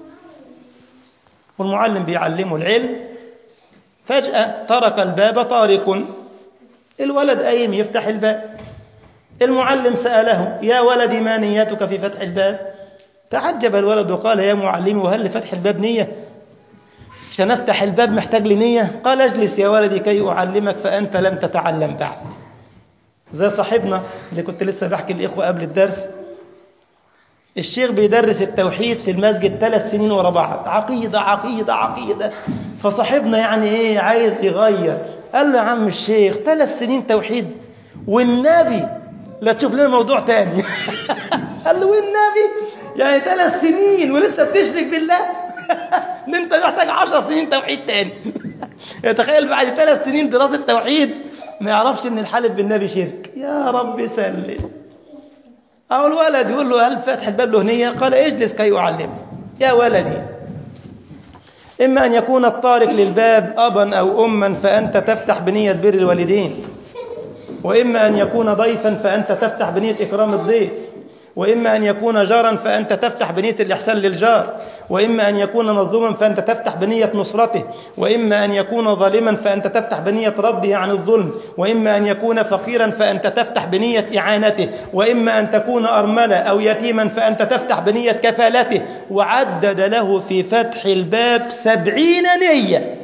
والمعلم بيعلمه العلم فجأة ترك الباب طارق الولد قايم يفتح الباب المعلم سأله يا ولدي ما نيتك في فتح الباب تعجب الولد وقال يا معلمي وهل لفتح الباب نية عشان أفتح الباب محتاج لي نية قال اجلس يا ولدي كي أعلمك فأنت لم تتعلم بعد زي صاحبنا اللي كنت لسه بحكي الإخوة قبل الدرس الشيخ بيدرس التوحيد في المسجد ثلاث سنين ورا بعض عقيدة عقيدة عقيدة فصاحبنا يعني ايه عايز يغير قال له يا عم الشيخ ثلاث سنين توحيد والنبي لا تشوف لنا موضوع تاني قال له والنبي يعني ثلاث سنين ولسه بتشرك بالله ان انت محتاج عشر سنين توحيد تاني يتخيل بعد ثلاث سنين دراسة توحيد ما يعرفش ان الحلف بالنبي شرك يا رب سلم أو الولد يقول له هل فتح الباب له نية قال اجلس كي أعلمك يا ولدي إما أن يكون الطارق للباب أبا أو أما فأنت تفتح بنية بر الوالدين وإما أن يكون ضيفا فأنت تفتح بنية إكرام الضيف وإما أن يكون جارا فأنت تفتح بنية الإحسان للجار وإما أن يكون مظلوما فأنت تفتح بنية نصرته وإما أن يكون ظالما فأنت تفتح بنية رده عن الظلم وإما أن يكون فقيرا فأنت تفتح بنية إعانته وإما أن تكون أرملة أو يتيما فأنت تفتح بنية كفالته وعدد له في فتح الباب سبعين نية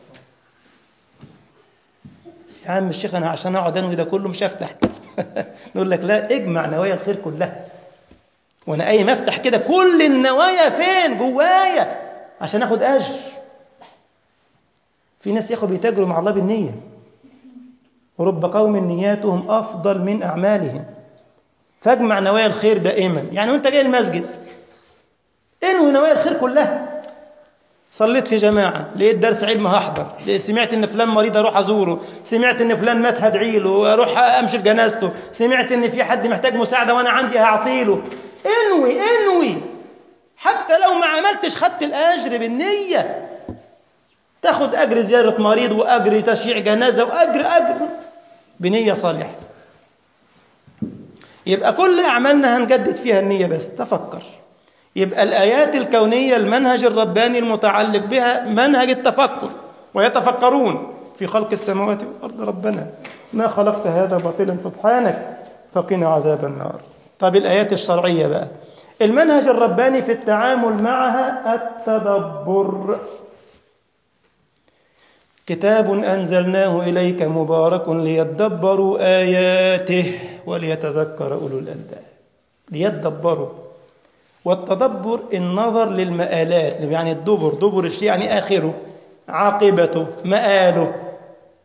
يا عم الشيخ أنا عشان أقعد أنوي ده كله مش هفتح نقول لك لا اجمع نوايا الخير كلها وانا قايم افتح كده كل النوايا فين جوايا عشان اخد اجر في ناس ياخد بيتاجروا مع الله بالنيه ورب قوم نياتهم افضل من اعمالهم فاجمع نوايا الخير دائما يعني وانت جاي المسجد انوي نوايا الخير كلها صليت في جماعة لقيت درس علم هحضر لقيت سمعت ان فلان مريض اروح ازوره سمعت ان فلان مات هدعي له اروح امشي في جنازته سمعت ان في حد محتاج مساعدة وانا عندي هعطي له انوي انوي حتى لو ما عملتش خدت الاجر بالنية تاخد اجر زيارة مريض واجر تشييع جنازة واجر اجر بنية صالحة يبقى كل اعمالنا هنجدد فيها النية بس تفكر يبقى الآيات الكونية المنهج الرباني المتعلق بها منهج التفكر ويتفكرون في خلق السماوات والأرض ربنا ما خلقت هذا باطلا سبحانك فقنا عذاب النار طب الآيات الشرعية بقى المنهج الرباني في التعامل معها التدبر كتاب أنزلناه إليك مبارك ليدبروا آياته وليتذكر أولو الألباب ليدبروا والتدبر النظر للمآلات يعني الدبر دبر الشيء يعني آخره عاقبته مآله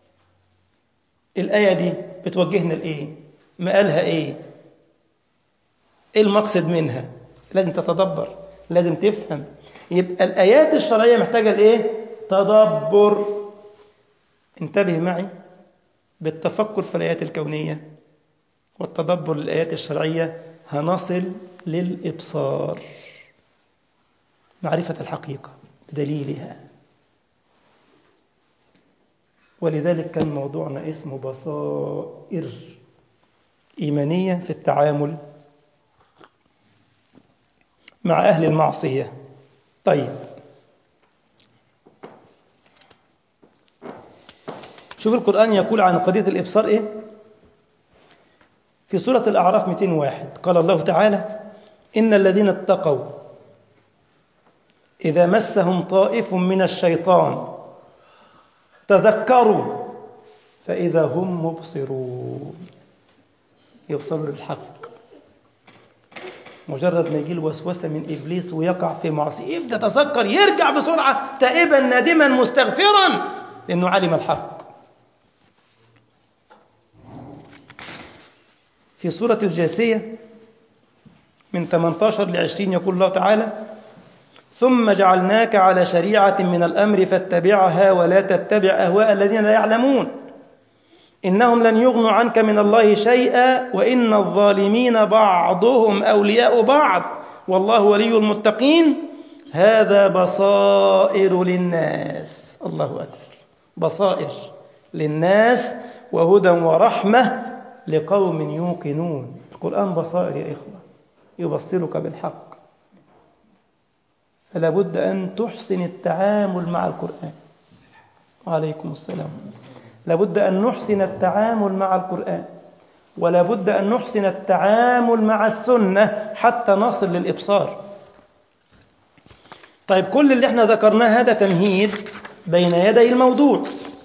الآية دي بتوجهنا لإيه مآلها إيه إيه المقصد منها لازم تتدبر لازم تفهم يبقى الآيات الشرعية محتاجة لإيه تدبر انتبه معي بالتفكر في الآيات الكونية والتدبر للآيات الشرعية هنصل للإبصار معرفة الحقيقة بدليلها ولذلك كان موضوعنا اسمه بصائر إيمانية في التعامل مع أهل المعصية طيب شوف القرآن يقول عن قضية الإبصار إيه في سورة الأعراف 201 قال الله تعالى إن الذين اتقوا إذا مسهم طائف من الشيطان تذكروا فإذا هم مبصرون يبصروا للحق مجرد ما يجي الوسوسة من إبليس ويقع في معصية يبدأ تذكر يرجع بسرعة تائبا نادما مستغفرا لأنه علم الحق في سورة الجاثية من 18 ل 20 يقول الله تعالى ثم جعلناك على شريعة من الأمر فاتبعها ولا تتبع أهواء الذين لا يعلمون إنهم لن يغنوا عنك من الله شيئا وإن الظالمين بعضهم أولياء بعض والله ولي المتقين هذا بصائر للناس الله أكبر بصائر للناس وهدى ورحمة لقوم يوقنون القرآن بصائر يا إخوة يبصرك بالحق فلا بد أن تحسن التعامل مع القرآن وعليكم السلام لابد أن نحسن التعامل مع القرآن ولا بد أن نحسن التعامل مع السنة حتى نصل للإبصار طيب كل اللي احنا ذكرناه هذا تمهيد بين يدي الموضوع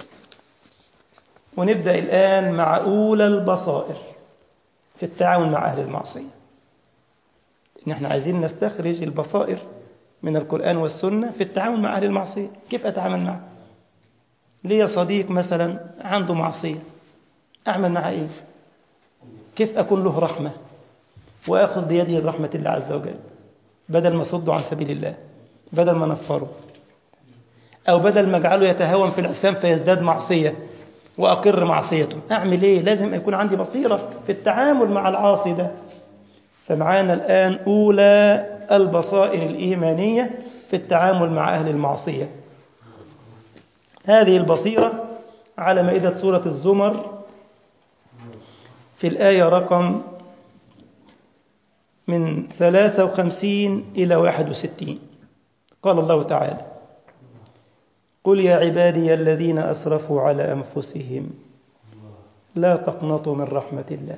ونبدأ الآن مع أولى البصائر في التعامل مع أهل المعصية إن احنا عايزين نستخرج البصائر من القرآن والسنة في التعامل مع أهل المعصية كيف أتعامل معه لي صديق مثلا عنده معصية أعمل معه إيه كيف أكون له رحمة وأخذ بيده رحمة الله عز وجل بدل ما صده عن سبيل الله بدل ما نفره أو بدل ما أجعله يتهاون في العصيان فيزداد معصية وأقر معصيته أعمل إيه لازم يكون عندي بصيرة في التعامل مع العاصي ده فمعانا الآن أولى البصائر الإيمانية في التعامل مع أهل المعصية هذه البصيرة على مائدة سورة الزمر في الآية رقم من 53 إلى 61 قال الله تعالى قل يا عبادي الذين أسرفوا على أنفسهم لا تقنطوا من رحمة الله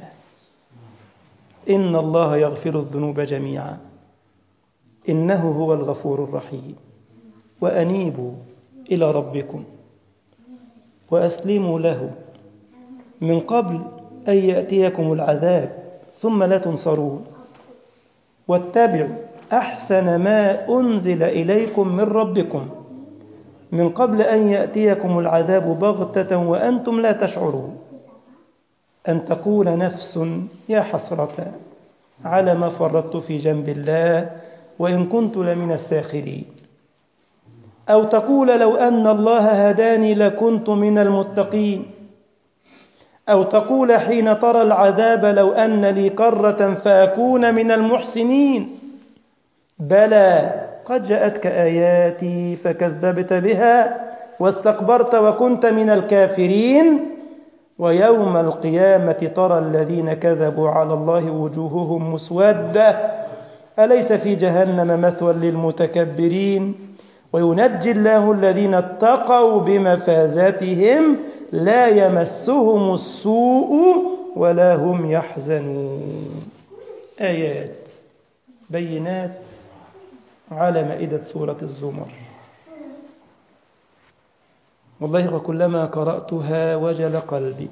إن الله يغفر الذنوب جميعا إنه هو الغفور الرحيم وأنيبوا إلى ربكم وأسلموا له من قبل أن يأتيكم العذاب ثم لا تنصرون واتبعوا أحسن ما أنزل إليكم من ربكم من قبل أن يأتيكم العذاب بغتة وأنتم لا تشعرون أن تقول نفس يا حسرة على ما فرطت في جنب الله وإن كنت لمن الساخرين أو تقول لو أن الله هداني لكنت من المتقين أو تقول حين ترى العذاب لو أن لي كرة فأكون من المحسنين بلى قد جاءتك آياتي فكذبت بها واستكبرت وكنت من الكافرين ويوم القيامة ترى الذين كذبوا على الله وجوههم مسودة أليس في جهنم مثوى للمتكبرين وينجي الله الذين اتقوا بمفازاتهم لا يمسهم السوء ولا هم يحزنون آيات بينات على مائدة سورة الزمر والله وكلما قرأتها وجل قلبي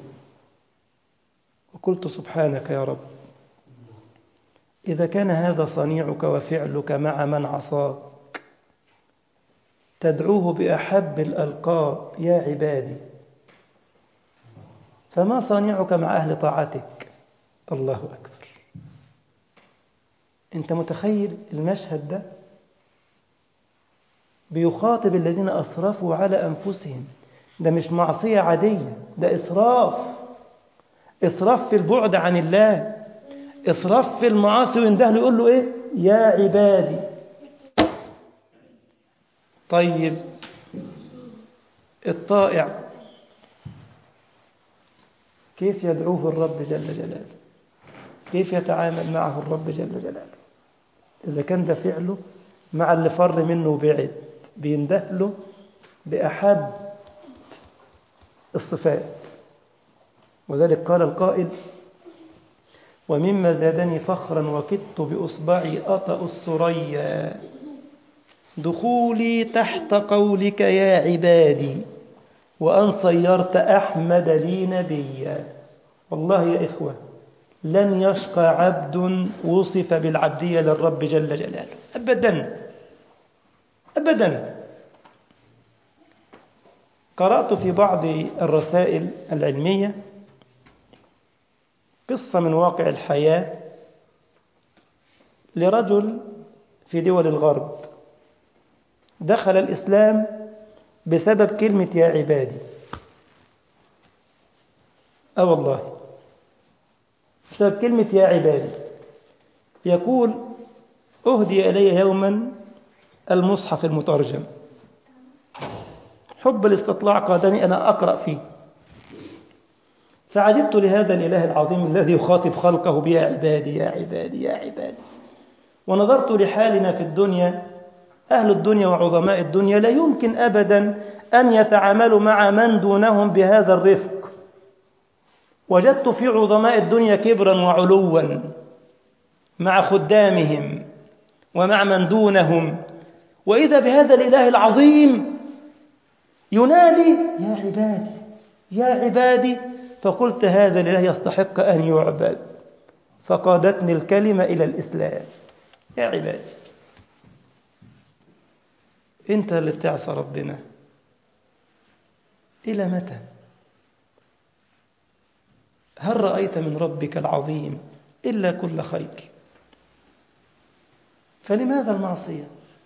وقلت سبحانك يا رب إذا كان هذا صنيعك وفعلك مع من عصاك تدعوه بأحب الألقاب يا عبادي فما صانعك مع أهل طاعتك الله أكبر أنت متخيل المشهد ده بيخاطب الذين أسرفوا على أنفسهم ده مش معصية عادية ده إسراف إسراف في البعد عن الله إسراف في المعاصي وينده له يقول له إيه يا عبادي طيب الطائع كيف يدعوه الرب جل جلاله كيف يتعامل معه الرب جل جلاله إذا كان ده فعله مع اللي فر منه وبعد بينده له بأحب الصفات وذلك قال القائل ومما زادني فخرا وكدت بأصبعي أطأ الثريا دخولي تحت قولك يا عبادي وأن صيرت أحمد لي نبيا والله يا إخوة لن يشقى عبد وصف بالعبدية للرب جل جلاله أبدا أبدا قرأت في بعض الرسائل العلمية قصة من واقع الحياة لرجل في دول الغرب دخل الإسلام بسبب كلمة يا عبادي أه والله بسبب كلمة يا عبادي يقول أهدي إلي يوما المصحف المترجم حب الاستطلاع قادني أنا أقرأ فيه فعجبت لهذا الإله العظيم الذي يخاطب خلقه بيا عبادي يا عبادي يا عبادي ونظرت لحالنا في الدنيا أهل الدنيا وعظماء الدنيا لا يمكن أبدا أن يتعاملوا مع من دونهم بهذا الرفق وجدت في عظماء الدنيا كبرا وعلوا مع خدامهم ومع من دونهم وإذا بهذا الإله العظيم ينادي يا عبادي يا عبادي فقلت هذا الإله يستحق أن يعبد فقادتني الكلمة إلى الإسلام يا عبادي أنت اللي بتعصى ربنا إلى متى هل رأيت من ربك العظيم إلا كل خير فلماذا المعصية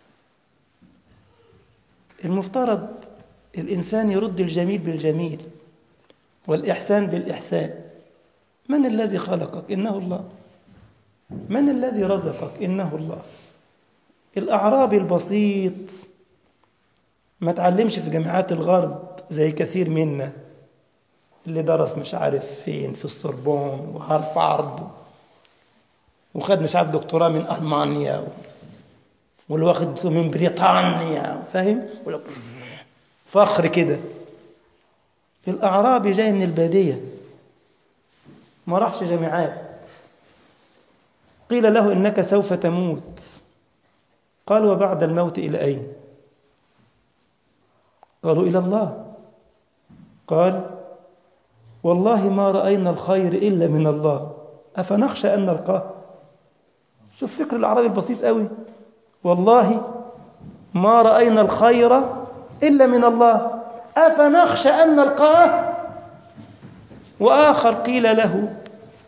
المفترض الإنسان يرد الجميل بالجميل والإحسان بالإحسان من الذي خلقك إنه الله من الذي رزقك إنه الله الأعرابي البسيط ما تعلمش في جامعات الغرب زي كثير منا اللي درس مش عارف فين في السوربون وهارفارد وخد مش عارف دكتوراه من ألمانيا واللي واخد من بريطانيا فاهم فخر كده الأعرابي جاي من البادية ما راحش جامعات قيل له إنك سوف تموت قال وبعد الموت إلى أين قالوا إلى الله قال والله ما رأينا الخير إلا من الله أفنخشى أن نلقاه شوف فكر الأعرابي البسيط قوي والله ما رأينا الخير إلا من الله أفنخشى أن نلقاه وآخر قيل له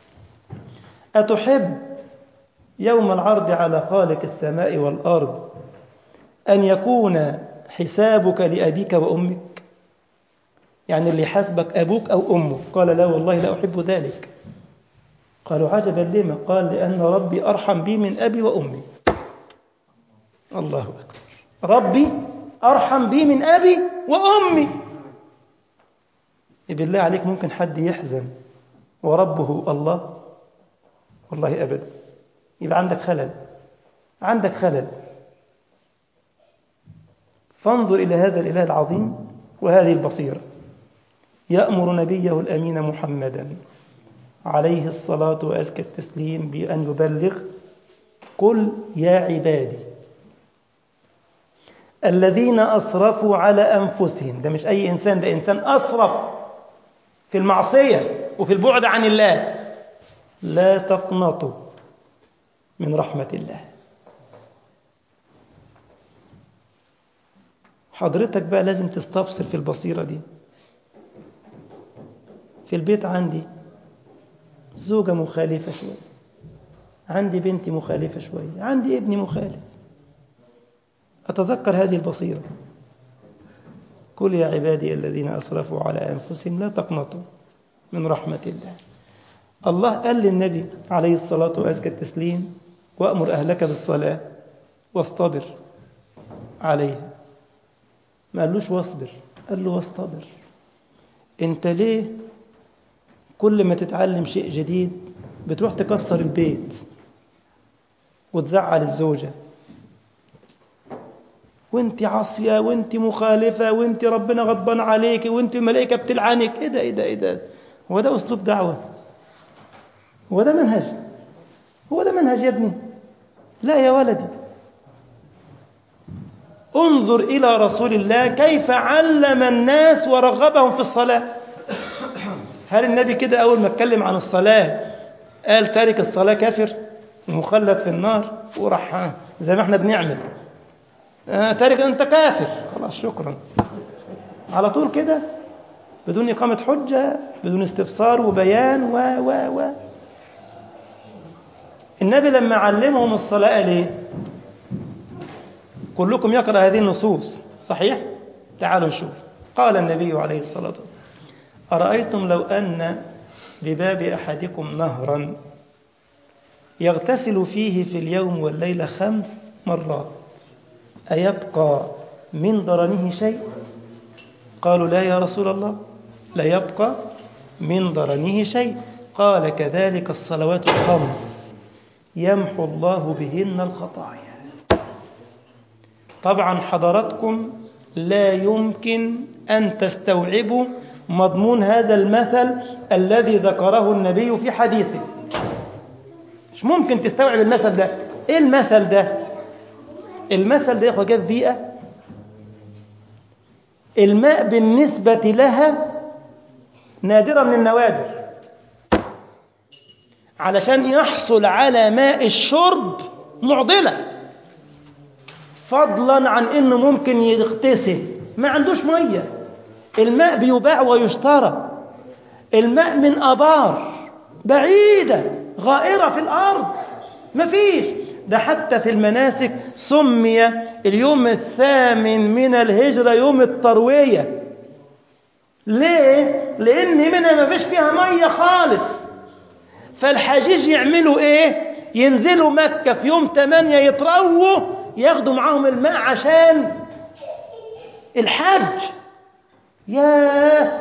أتحب يوم العرض على خالق السماء والأرض أن يكون حسابك لأبيك وأمك يعني اللي حاسبك أبوك أو أمك قال لا والله لا أحب ذلك قالوا عجبا لما قال لأن ربي أرحم بي من أبي وأمي الله أكبر ربي أرحم بي من أبي وأمي بالله عليك ممكن حد يحزن وربه الله والله أبدا يبقى عندك خلل عندك خلل فانظر إلى هذا الإله العظيم وهذه البصيرة يأمر نبيه الأمين محمدا عليه الصلاة وأزكى التسليم بأن يبلغ قل يا عبادي الذين أسرفوا على أنفسهم ده مش أي إنسان ده إنسان أسرف في المعصية وفي البعد عن الله لا تقنطوا من رحمة الله حضرتك بقى لازم تستبصر في البصيرة دي في البيت عندي زوجة مخالفة شوية عندي بنتي مخالفة شوية عندي ابني مخالف أتذكر هذه البصيرة قل يا عبادي الذين أسرفوا على أنفسهم لا تقنطوا من رحمة الله الله قال للنبي عليه الصلاة وأزكى التسليم وأمر أهلك بالصلاة واصطبر عليها ما قالوش واصبر قال له واصطبر انت ليه كل ما تتعلم شيء جديد بتروح تكسر البيت وتزعل الزوجة وانت عاصية وانت مخالفة وانت ربنا غضبان عليك وانت الملائكة بتلعنك ايه ده ايه ده ايه ده هو ده اسلوب دعوة هو ده منهج هو ده منهج يا ابني لا يا ولدي انظر إلى رسول الله كيف علم الناس ورغبهم في الصلاة هل النبي كده أول ما اتكلم عن الصلاة قال تارك الصلاة كافر ومخلد في النار وراح زي ما احنا بنعمل آه تارك أنت كافر خلاص شكرا على طول كده بدون إقامة حجة بدون استفسار وبيان و و و النبي لما علمهم الصلاة ليه كلكم يقرأ هذه النصوص صحيح تعالوا نشوف قال النبي عليه الصلاة والسلام أرأيتم لو أن بباب أحدكم نهرا يغتسل فيه في اليوم والليلة خمس مرات أيبقى من ضرنه شيء قالوا لا يا رسول الله لا يبقى من ضرنه شيء قال كذلك الصلوات الخمس يمحو الله بهن الخطايا طبعا حضراتكم لا يمكن أن تستوعبوا مضمون هذا المثل الذي ذكره النبي في حديثه مش ممكن تستوعب المثل ده ايه المثل ده المثل ده يا اخوة جه في بيئة الماء بالنسبة لها نادرة من النوادر علشان يحصل على ماء الشرب معضلة فضلا عن انه ممكن يغتسل ما عندوش ميه الماء بيباع ويشترى الماء من ابار بعيده غائره في الارض مفيش ده حتى في المناسك سمي اليوم الثامن من الهجره يوم الترويه ليه لان منها ما فيش فيها ميه خالص فالحجيج يعملوا ايه ينزلوا مكه في يوم 8 يترووا ياخدوا معاهم الماء عشان الحج ياه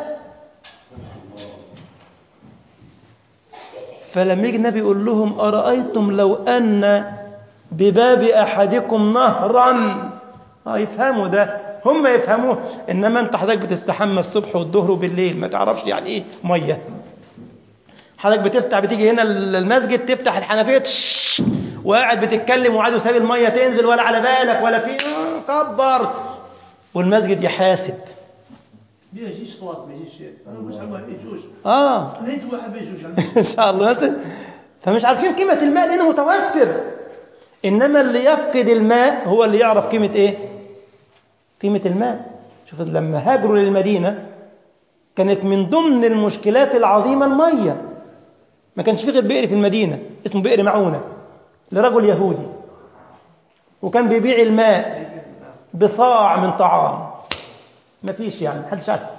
فلما يجي النبي يقول لهم أرأيتم لو أن بباب أحدكم نهرا اه يفهموا ده هم يفهموه إنما أنت حضرتك بتستحمى الصبح والظهر وبالليل ما تعرفش يعني إيه مية حضرتك بتفتح بتيجي هنا المسجد تفتح الحنفية وقاعد بتتكلم وقاعد وساب المية تنزل ولا على بالك ولا في كبر والمسجد يحاسب بيجيش خلاص بيجيش انا مش عارف بيجوش اه لقيت واحد بيجوش ان شاء الله مثلا فمش عارفين قيمة الماء لأنه متوفر إنما اللي يفقد الماء هو اللي يعرف قيمة إيه قيمة الماء شوف لما هاجروا للمدينة كانت من ضمن المشكلات العظيمة المية ما كانش في غير بئر في المدينة اسمه بئر معونة لرجل يهودي وكان بيبيع الماء بصاع من طعام ما فيش يعني محدش عارف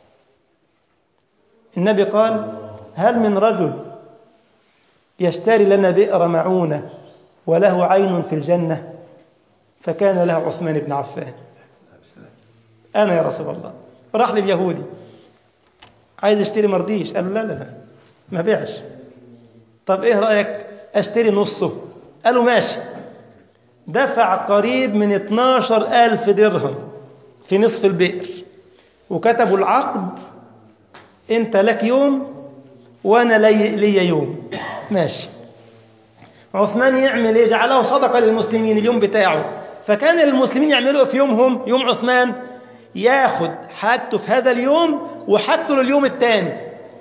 النبي قال هل من رجل يشتري لنا بئر معونة وله عين في الجنة فكان له عثمان بن عفان أنا يا رسول الله راح لليهودي عايز اشتري مرضيش قال له لا لا لا ما بيعش طب ايه رأيك اشتري نصه قالوا ماشي دفع قريب من 12 ألف درهم في نصف البئر وكتبوا العقد انت لك يوم وانا لي, لي يوم ماشي عثمان يعمل ايه جعله صدقة للمسلمين اليوم بتاعه فكان المسلمين يعملوا في يومهم يوم عثمان ياخد حاجته في هذا اليوم وحاجته لليوم الثاني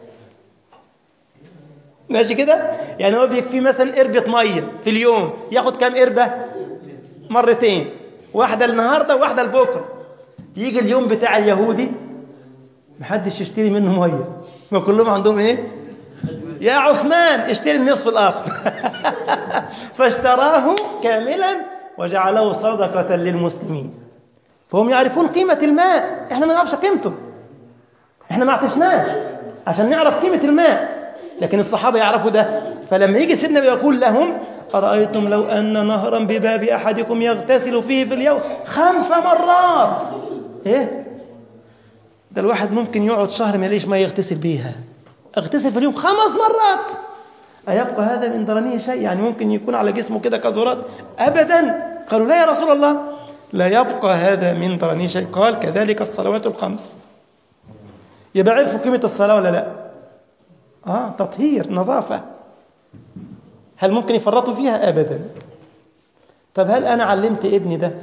ماشي كده يعني هو بيكفي مثلا قربة مية في اليوم ياخد كام قربة مرتين واحدة النهاردة وواحدة لبكرة يجي اليوم بتاع اليهودي محدش يشتري منه مية ما كلهم عندهم ايه يا عثمان اشتري النصف الآخر فاشتراه كاملا وجعله صدقة للمسلمين فهم يعرفون قيمة الماء احنا ما نعرفش قيمته احنا ما عطشناش عشان نعرف قيمة الماء لكن الصحابة يعرفوا ده فلما يجي سيدنا يقول لهم أرأيتم لو أن نهرا بباب أحدكم يغتسل فيه في اليوم خمس مرات إيه ده الواحد ممكن يقعد شهر ما يلاقيش ما يغتسل بيها اغتسل في اليوم خمس مرات أيبقى هذا من درنيه شيء يعني ممكن يكون على جسمه كده كذرات أبدا قالوا لا يا رسول الله لا يبقى هذا من درنيه شيء قال كذلك الصلوات الخمس يبقى عرفوا قيمة الصلاة ولا لا آه تطهير نظافة هل ممكن يفرطوا فيها أبدا طب هل أنا علمت ابني ده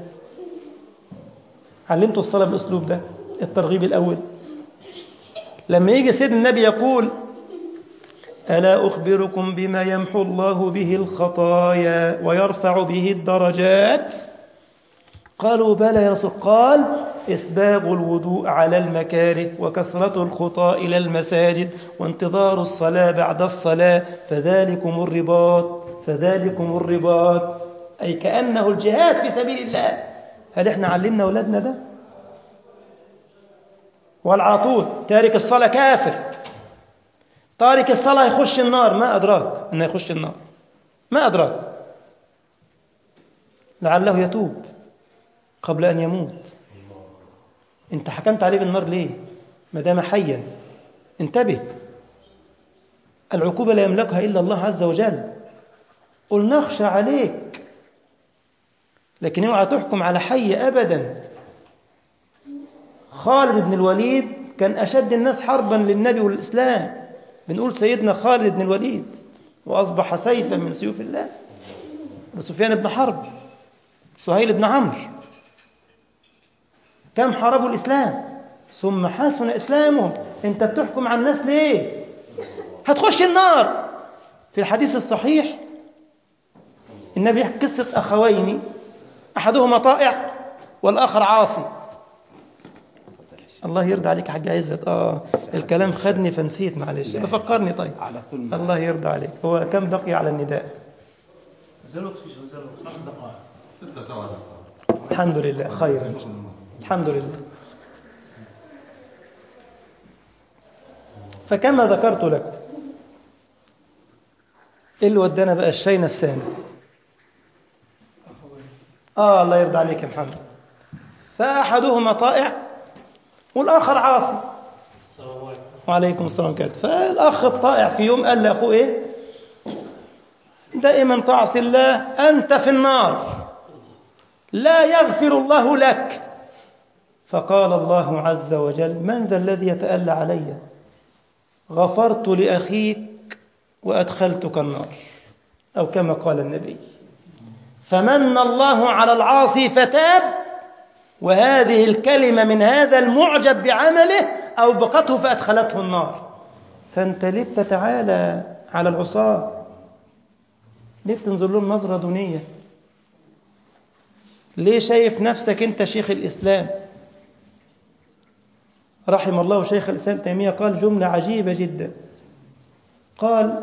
علمته الصلاة بالأسلوب ده الترغيب الأول لما يجي سيد النبي يقول ألا أخبركم بما يمحو الله به الخطايا ويرفع به الدرجات قالوا بلى يا رسول قال إسباغ الوضوء على المكاره وكثرة الخطى إلى المساجد وانتظار الصلاة بعد الصلاة فذلكم الرباط فذلكم الرباط أي كأنه الجهاد في سبيل الله هل إحنا علمنا أولادنا ده والعاطول تارك الصلاة كافر تارك الصلاة يخش النار ما أدراك أنه يخش النار ما أدراك لعله يتوب قبل أن يموت أنت حكمت عليه بالنار ليه ما دام حيا انتبه العقوبة لا يملكها إلا الله عز وجل قل نخشى عليك لكن اوعى تحكم على حي أبدا خالد بن الوليد كان أشد الناس حربا للنبي والإسلام بنقول سيدنا خالد بن الوليد وأصبح سيفا من سيوف الله وسفيان بن حرب سهيل بن عمرو كم حاربوا الإسلام ثم حسن إسلامهم أنت بتحكم على الناس ليه هتخش النار في الحديث الصحيح النبي يحكي قصة أخوين أحدهما طائع والآخر عاصي الله يرضى عليك يا حاج عزت اه الكلام خدني فنسيت معلش بفكرني طيب على طول ما- الله يرضى عليك هو كم بقي على النداء زي الوقت فيش زي الوقت خمس دقائق ستة سبعة الحمد لله خيرا الحمد لله فكما ذكرت لكم ايه اللي ودانا بقى الشينا السامي اه الله يرضى عليك يا محمد فاحدهما طائع والاخر عاصي السلام عليكم وعليكم السلام كده فالاخ الطائع في يوم قال لاخوه ايه دائما تعصي الله انت في النار لا يغفر الله لك فقال الله عز وجل من ذا الذي يتألى علي غفرت لأخيك وأدخلتك النار أو كما قال النبي فمن الله على العاصي فتاب وهذه الكلمة من هذا المعجب بعمله أوبقته فأدخلته النار فأنت ليه بتتعالى على العصاة ليه بتنظر لهم نظرة دونية ليه شايف نفسك أنت شيخ الإسلام رحم الله شيخ الإسلام تيمية قال جملة عجيبة جدا قال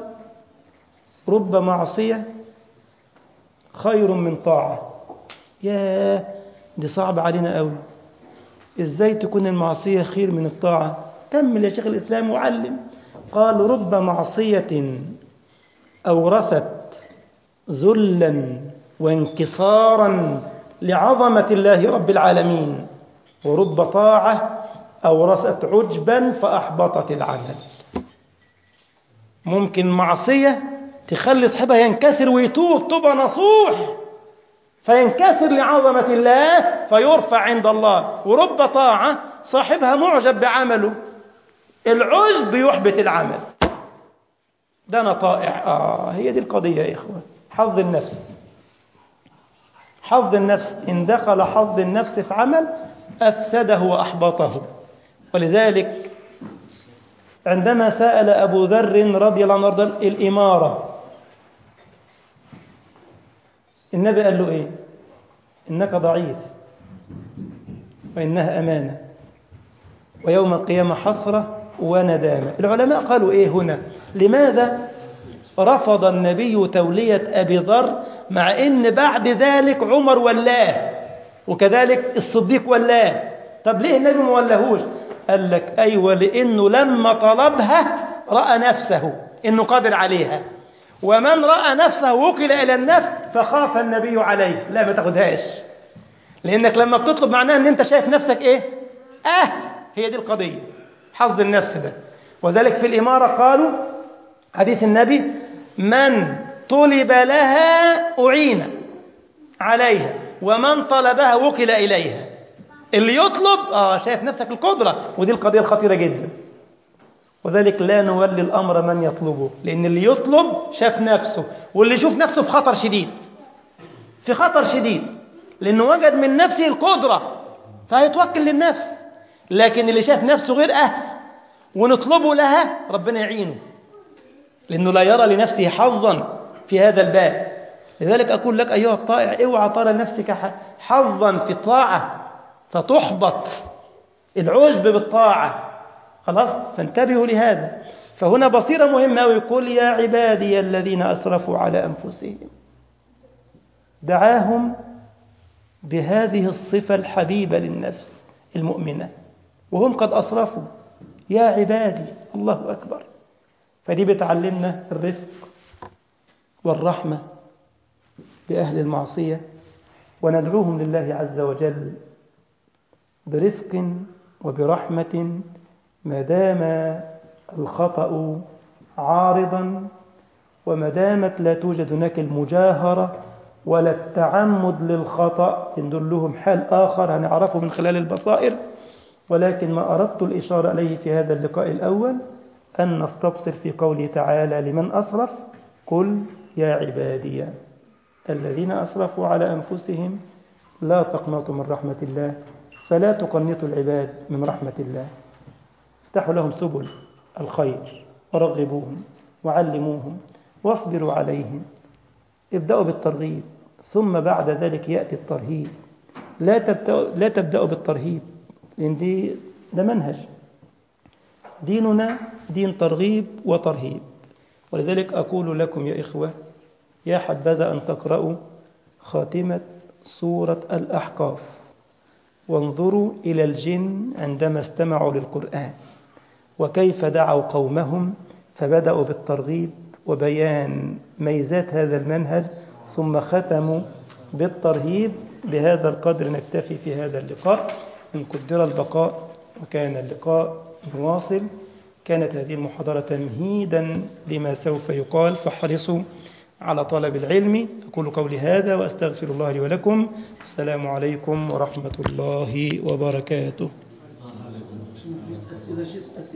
رب معصية خير من طاعة يا دي صعب علينا قوي ازاي تكون المعصية خير من الطاعة كمل يا شيخ الإسلام وعلم قال رب معصية أورثت ذلا وانكسارا لعظمة الله رب العالمين ورب طاعة أورثت عجبا فأحبطت العمل ممكن معصية تخلي صاحبها ينكسر ويتوب توبة نصوح فينكسر لعظمة الله فيرفع عند الله ورب طاعة صاحبها معجب بعمله العجب يحبط العمل ده أنا طائع آه هي دي القضية يا إخوة حظ النفس حظ النفس إن دخل حظ النفس في عمل أفسده وأحبطه ولذلك عندما سأل أبو ذر رضي الله عنه الإمارة النبي قال له إيه إنك ضعيف وإنها أمانة ويوم القيامة حسرة وندامة العلماء قالوا إيه هنا لماذا رفض النبي تولية أبي ذر مع إن بعد ذلك عمر ولاه وكذلك الصديق ولاه طب ليه النبي ما ولاهوش قال لك أيوة لأنه لما طلبها رأى نفسه إنه قادر عليها ومن رأى نفسه وكل إلى النفس فخاف النبي عليه لا ما تاخدهاش لأنك لما بتطلب معناه أن أنت شايف نفسك إيه آه هي دي القضية حظ النفس ده وذلك في الإمارة قالوا حديث النبي من طلب لها أعين عليها ومن طلبها وكل إليها اللي يطلب آه شايف نفسك القدرة ودي القضية الخطيرة جدا وذلك لا نولي الأمر من يطلبه لأن اللي يطلب شاف نفسه واللي يشوف نفسه في خطر شديد في خطر شديد لأنه وجد من نفسه القدرة فهيتوكل للنفس لكن اللي شاف نفسه غير أهل ونطلبه لها ربنا يعينه لأنه لا يرى لنفسه حظا في هذا الباب لذلك أقول لك أيها الطائع اوعى ترى لنفسك حظا في الطاعة فتحبط العجب بالطاعة خلاص فانتبهوا لهذا فهنا بصيرة مهمة ويقول يا عبادي الذين أسرفوا على أنفسهم دعاهم بهذه الصفة الحبيبة للنفس المؤمنة وهم قد أسرفوا يا عبادي الله أكبر فدي بتعلمنا الرفق والرحمة بأهل المعصية وندعوهم لله عز وجل برفق وبرحمة ما دام الخطأ عارضا وما دامت لا توجد هناك المجاهرة ولا التعمد للخطأ ندلهم حال آخر هنعرفه من خلال البصائر ولكن ما أردت الإشارة إليه في هذا اللقاء الأول أن نستبصر في قوله تعالى لمن أسرف قل يا عبادي الذين أسرفوا على أنفسهم لا تقنطوا من رحمة الله فلا تقنطوا العباد من رحمة الله افتحوا لهم سبل الخير ورغبوهم وعلموهم واصبروا عليهم ابدأوا بالترغيب ثم بعد ذلك يأتي الترهيب لا تبدأوا, لا تبدأوا بالترهيب لأن دي ده منهج ديننا دين ترغيب وترهيب ولذلك أقول لكم يا إخوة يا حبذا أن تقرأوا خاتمة سورة الأحقاف وانظروا إلى الجن عندما استمعوا للقرآن وكيف دعوا قومهم فبدأوا بالترغيب وبيان ميزات هذا المنهج ثم ختموا بالترهيب بهذا القدر نكتفي في هذا اللقاء إن قدر البقاء وكان اللقاء مواصل كانت هذه المحاضرة تمهيدا لما سوف يقال فاحرصوا على طلب العلم أقول قولي هذا وأستغفر الله لي ولكم السلام عليكم ورحمة الله وبركاته